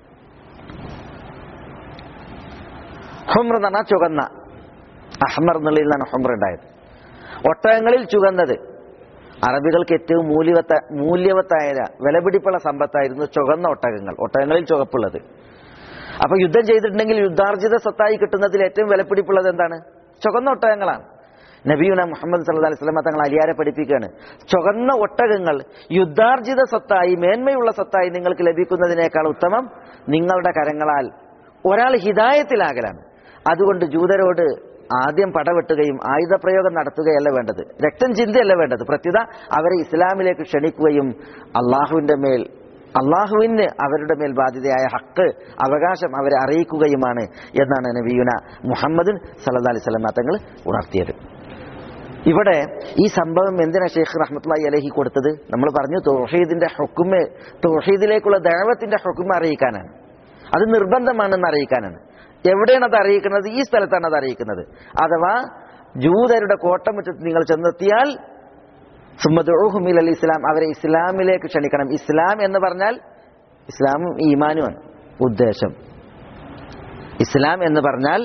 ഹുംർ എന്ന് പറഞ്ഞാൽ ചുവന്ന അഹ്മർ എന്നുള്ളതിൽ നിന്നാണ് ഹുംർ ഉണ്ടായത് ഒട്ടകങ്ങളിൽ ചുവന്നത് അറബികൾക്ക് ഏറ്റവും മൂല്യവത്ത മൂല്യവത്തായ വിലപിടിപ്പുള്ള സമ്പത്തായിരുന്നു ചുവന്ന ഒട്ടകങ്ങൾ ഒട്ടകങ്ങളിൽ ചുവപ്പുള്ളത് അപ്പൊ യുദ്ധം ചെയ്തിട്ടുണ്ടെങ്കിൽ യുദ്ധാർജിത സ്വത്തായി കിട്ടുന്നതിൽ ഏറ്റവും വിലപിടിപ്പുള്ളത് എന്താണ് ചുവന്ന ഒട്ടകങ്ങളാണ് നബിയുന മുഹമ്മദ് സല്ലല്ലാഹു അലൈഹി വസല്ലം തങ്ങൾ അലിയാരെ പഠിപ്പിക്കുകയാണ് ചുവന്ന ഒട്ടകങ്ങൾ യുദ്ധാർജിത സ്വത്തായി മേന്മയുള്ള സ്വത്തായി നിങ്ങൾക്ക് ലഭിക്കുന്നതിനേക്കാൾ ഉത്തമം നിങ്ങളുടെ കരങ്ങളാൽ ഒരാൾ ഹിദായത്തിലാകലാണ് അതുകൊണ്ട് ജൂതരോട് ആദ്യം പടവെട്ടുകയും ആയുധപ്രയോഗം നടത്തുകയല്ല വേണ്ടത് രക്തം ചിന്തയല്ല വേണ്ടത് പ്രത്യുത അവരെ ഇസ്ലാമിലേക്ക് ക്ഷണിക്കുകയും അള്ളാഹുവിന്റെ മേൽ അള്ളാഹുവിന് അവരുടെ മേൽ ബാധ്യതയായ ഹക്ക് അവകാശം അവരെ അറിയിക്കുകയുമാണ് എന്നാണ് നബിയുന മുഹമ്മദ് സല്ലാ അലൈഹി സ്വലം തങ്ങൾ ഉണർത്തിയത് ഇവിടെ ഈ സംഭവം എന്തിനാ ഷെയ്ഖ് റഹ്മത്തുള്ളി അലഹി കൊടുത്തത് നമ്മൾ പറഞ്ഞു തൗഹീദിന്റെ ഹുക്കുമ് തൗഹീദിലേക്കുള്ള ദൈവത്തിന്റെ ഹുക്കുമ അറിയിക്കാനാണ് അത് നിർബന്ധമാണെന്ന് അറിയിക്കാനാണ് എവിടെയാണ് അത് അറിയിക്കുന്നത് ഈ സ്ഥലത്താണ് അത് അറിയിക്കുന്നത് അഥവാ ജൂതരുടെ കോട്ടമുറ്റത്ത് നിങ്ങൾ ചെന്നെത്തിയാൽ സുമ്മദുഹുമിൽ അൽ ഇസ്ലാം അവരെ ഇസ്ലാമിലേക്ക് ക്ഷണിക്കണം ഇസ്ലാം എന്ന് പറഞ്ഞാൽ ഇസ്ലാമും ഈമാനുമാണ് ഉദ്ദേശം ഇസ്ലാം എന്ന് പറഞ്ഞാൽ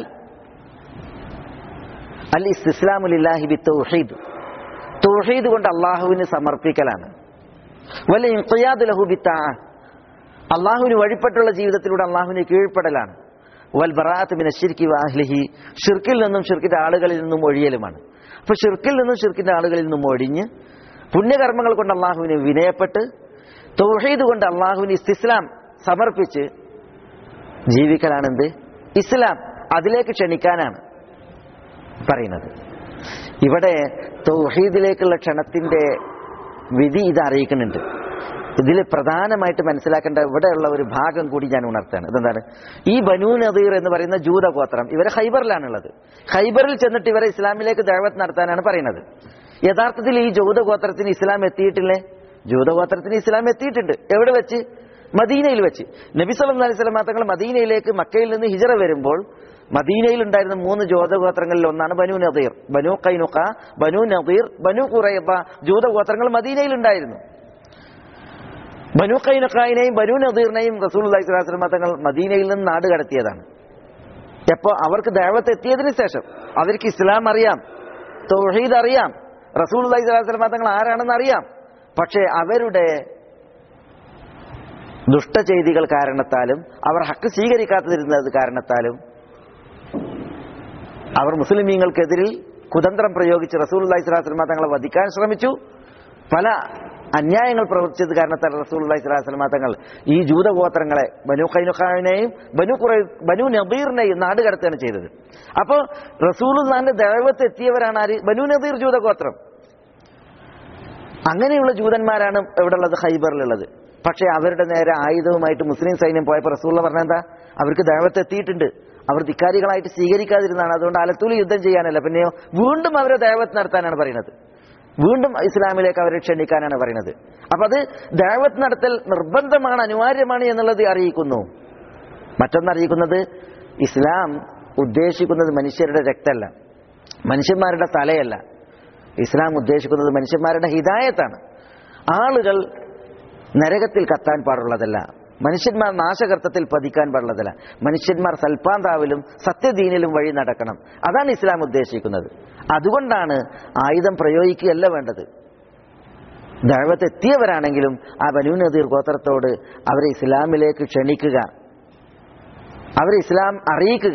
അൽ ഇസ്ലാമുലില്ലാഹി ബി തൗഹീദ് തൗഹീദ് കൊണ്ട് അള്ളാഹുവിന് സമർപ്പിക്കലാണ് വല്ല ഇൻഖിയാദ് ലഹു ബി താ അള്ളാഹുവിന് വഴിപ്പെട്ടുള്ള ജീവിതത്തിലൂടെ അള്ളാഹുവിന് കീഴ്പ്പെടലാണ് വൽ ബറാത്ത് മിന ഷിർക്കി വാഹ്ലിഹി ഷിർക്കിൽ നിന്നും ഷിർക്കിന്റെ ആളുകളിൽ നിന്നും ഒഴിയലുമാണ് അപ്പൊ ഷിർക്കിൽ നിന്നും ഷിർക്കിന്റെ ആളുകളിൽ നിന്നും ഒഴിഞ്ഞ് പുണ്യകർമ്മങ്ങൾ കൊണ്ട് അള്ളാഹുവിനെ വിനയപ്പെട്ട് തൗഹീദ് കൊണ്ട് അള്ളാഹുവിന് ഇസ്തിസ്ലാം സമർപ്പിച്ച് ജീവിക്കലാണ് എന്ത് ഇസ്ലാം അതിലേക്ക് ക്ഷണിക്കാനാണ് പറയുന്നത് ഇവിടെ തൗഹീദിലേക്കുള്ള ക്ഷണത്തിന്റെ വിധി ഇത് അറിയിക്കുന്നുണ്ട് ഇതിൽ പ്രധാനമായിട്ട് മനസ്സിലാക്കേണ്ട ഇവിടെയുള്ള ഒരു ഭാഗം കൂടി ഞാൻ ഉണർത്താണ് ഇതെന്താണ് ഈ ബനൂ നദീർ എന്ന് പറയുന്ന ജൂതഗോത്രം ഇവരെ ഹൈബറിലാണുള്ളത് ഹൈബറിൽ ചെന്നിട്ട് ഇവരെ ഇസ്ലാമിലേക്ക് ദഴവത്ത് നടത്താനാണ് പറയുന്നത് യഥാർത്ഥത്തിൽ ഈ ജൂതഗോത്രത്തിന് ഇസ്ലാം എത്തിയിട്ടില്ലേ ജൂതഗോത്രത്തിന് ഇസ്ലാം എത്തിയിട്ടുണ്ട് എവിടെ വെച്ച് മദീനയിൽ വെച്ച് നബി സല്ലല്ലാഹു അലൈഹി വസല്ലം തങ്ങൾ മദീനയിലേക്ക് മക്കയിൽ നിന്ന് ഹിജറ വരുമ്പോൾ മദീനയിൽ ഉണ്ടായിരുന്ന മൂന്ന് ജൂതഗോത്രങ്ങളിൽ ഒന്നാണ് ബനു നദീർ ബനു കൈനുഖ ബനു നദീർ ബനു ഖുറൈബ ജൂതഗോത്രങ്ങൾ മദീനയിൽ ഉണ്ടായിരുന്നു ബനു കൈനഖായിനെയും ബനു നദീറിനെയും റസൂൽ അലൈഹി സ്വലാസ്ലം തങ്ങൾ മദീനയിൽ നിന്ന് നാട് കടത്തിയതാണ് എപ്പോ അവർക്ക് ദൈവത്ത് എത്തിയതിനു ശേഷം അവർക്ക് ഇസ്ലാം അറിയാം തൗഹീദ് അറിയാം റസൂൽ അലൈഹി സ്വലാസ്ലം തങ്ങൾ ആരാണെന്ന് അറിയാം പക്ഷേ അവരുടെ ദുഷ്ടചെയ്തികൾ കാരണത്താലും അവർ ഹക്ക് സ്വീകരിക്കാത്തതിരുന്നത് കാരണത്താലും അവർ മുസ്ലിമീങ്ങൾക്കെതിരിൽ കുതന്ത്രം പ്രയോഗിച്ച് റസൂൽ അലൈഹി സ്വലാസ്ലം തങ്ങളെ വധിക്കാൻ ശ്രമിച്ചു പല അന്യായങ്ങൾ പ്രവർത്തിച്ചത് കാരണത്താൽ റസൂൽ അലൈഹി സ്വലാസ്ലം തങ്ങൾ ഈ ജൂതഗോത്രങ്ങളെ ബനു കൈനുഖാനെയും ബനു കുറേ ബനു നദീറിനെയും നാട് കടത്തുകയാണ് ചെയ്തത് അപ്പോൾ റസൂലുള്ളാന്റെ ദൈവത്ത് എത്തിയവരാണ് ആര് ബനു നദീർ ജൂതഗോത്രം അങ്ങനെയുള്ള ജൂതന്മാരാണ് ഇവിടെ ഉള്ളത് ഹൈബറിലുള്ളത് പക്ഷേ അവരുടെ നേരെ ആയുധവുമായിട്ട് മുസ്ലിം സൈന്യം പോയപ്പോൾ റസൂള്ള പറഞ്ഞ എന്താ അവർക്ക് ദൈവത്ത് എത്തിയിട്ടുണ്ട് അവർ ധിക്കാരികളായിട്ട് സ്വീകരിക്കാതിരുന്നതാണ് അതുകൊണ്ട് അലത്തൂലി യുദ്ധം ചെയ്യാനല്ല പിന്നെയോ വീണ്ടും അവരെ ദൈവത്ത് നടത്താനാണ് പറയുന്നത് വീണ്ടും ഇസ്ലാമിലേക്ക് അവരെ ക്ഷണിക്കാനാണ് പറയുന്നത് അപ്പൊ അത് ദൈവത്ത് നടത്തൽ നിർബന്ധമാണ് അനിവാര്യമാണ് എന്നുള്ളത് അറിയിക്കുന്നു മറ്റൊന്നറിയിക്കുന്നത് ഇസ്ലാം ഉദ്ദേശിക്കുന്നത് മനുഷ്യരുടെ രക്തമല്ല മനുഷ്യന്മാരുടെ തലയല്ല ഇസ്ലാം ഉദ്ദേശിക്കുന്നത് മനുഷ്യന്മാരുടെ ഹിതായത്താണ് ആളുകൾ നരകത്തിൽ കത്താൻ പാടുള്ളതല്ല മനുഷ്യന്മാർ നാശകർത്തത്തിൽ പതിക്കാൻ പാടുള്ളതല്ല മനുഷ്യന്മാർ സൽപ്പാന്താവിലും സത്യദീനിലും വഴി നടക്കണം അതാണ് ഇസ്ലാം ഉദ്ദേശിക്കുന്നത് അതുകൊണ്ടാണ് ആയുധം പ്രയോഗിക്കുകയല്ല വേണ്ടത് ദഴവത്ത് എത്തിയവരാണെങ്കിലും ആ ബനു നദീർ ഗോത്രത്തോട് അവരെ ഇസ്ലാമിലേക്ക് ക്ഷണിക്കുക അവരെ ഇസ്ലാം അറിയിക്കുക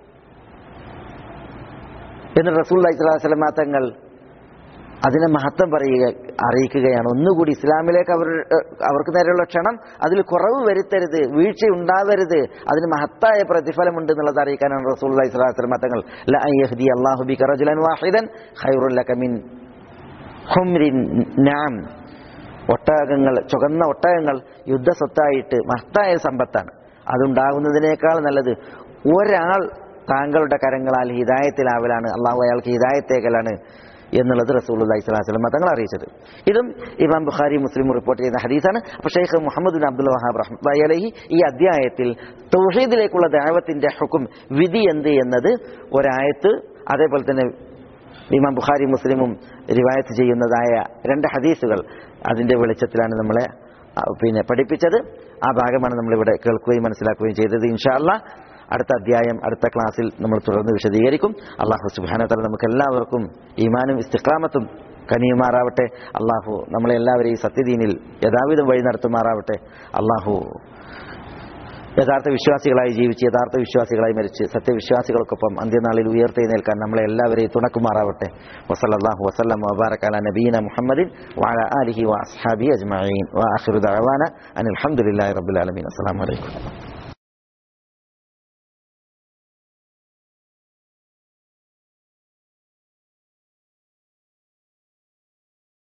എന്ന് റസൂൽ അലൈഹിസ്ലാം തങ്ങൾ അതിനെ മഹത്വം പറയുക അറിയിക്കുകയാണ് ഒന്നുകൂടി ഇസ്ലാമിലേക്ക് അവർ അവർക്ക് നേരെയുള്ള ക്ഷണം അതിൽ കുറവ് വരുത്തരുത് വീഴ്ച ഉണ്ടാവരുത് അതിന് മഹത്തായ പ്രതിഫലമുണ്ട് എന്നുള്ളത് അറിയിക്കാനാണ് റസൂൽ അലൈഹിസ്ലാം തങ്ങൾ ലഹദി അള്ളാഹു ബി കറജുലൻ വാഹിദൻ ഖൈറുല്ലകമിൻ ഹുംരിൻ നാം ഒട്ടകങ്ങൾ ചുവന്ന ഒട്ടകങ്ങൾ യുദ്ധസ്വത്തായിട്ട് മഹത്തായ സമ്പത്താണ് അതുണ്ടാകുന്നതിനേക്കാൾ നല്ലത് ഒരാൾ താങ്കളുടെ കരങ്ങളാൽ ഹിദായത്തിലാവലാണ് അള്ളാഹു അയാൾക്ക് ഹിദായത്തേക്കലാണ് എന്നുള്ളത് റസൂൽ അലൈഹി സ്വലാസ്ലം തങ്ങൾ അറിയിച്ചത് ഇതും ഇമാം ബുഖാരി മുസ്ലിം റിപ്പോർട്ട് ചെയ്യുന്ന ഹദീസാണ് അപ്പോൾ Sheikh Muhammad bin Abdul Wahhab റഹ്മത്തുള്ളാഹി അലൈഹി ഈ അധ്യായത്തിൽ തൗഹീദിലേക്കുള്ള ദാവത്തിന്റെ ഹുക്കും വിധി എന്ത് എന്നത് ഒരായത്ത് അതേപോലെ തന്നെ ഇമാം ബുഖാരി മുസ്ലിമും റിവായത്ത് ചെയ്യുന്നതായ രണ്ട് ഹദീസുകൾ അതിന്റെ വെളിച്ചത്തിലാണ് നമ്മളെ ആ, പിന്നെ പഠിപ്പിച്ചത് ആ ഭാഗമാണ് നമ്മളിവിടെ കേൾക്കുകയും മനസ്സിലാക്കുകയും ചെയ്തത് ഇൻഷാ അല്ലാ അടുത്ത അധ്യായം അടുത്ത ക്ലാസ്സിൽ നമ്മൾ തുടർന്ന് വിശദീകരിക്കും അള്ളാഹു സുബാനത്തല നമുക്ക് എല്ലാവർക്കും ഈമാനും ഇസ്തിഖാമത്തും കനിയുമാറാവട്ടെ അള്ളാഹു നമ്മളെ എല്ലാവരെയും സത്യദീനിൽ യഥാവിധം വഴി നടത്തുമാറാവട്ടെ അള്ളാഹു യഥാർത്ഥ വിശ്വാസികളായി ജീവിച്ച് യഥാർത്ഥ വിശ്വാസികളായി മരിച്ച് സത്യവിശ്വാസികൾക്കൊപ്പം അന്ത്യനാളിൽ ഉയർത്തെഴുന്നേൽക്കാൻ നമ്മളെ എല്ലാവരെയും തുണക്കുമാറാവട്ടെ വസല്ലാഹു വസ്ലം വബാറക്കാല നബീന മുഹമ്മദിൻ വാല അലിഹി വാസ്ഹാബി അജ്മീൻ വാഹിറു ദഅവാന അനിൽ അൽഹംദുലില്ലാഹി റബ്ബിൽ ആലമീൻ അസ്സലാമു അലൈക്കും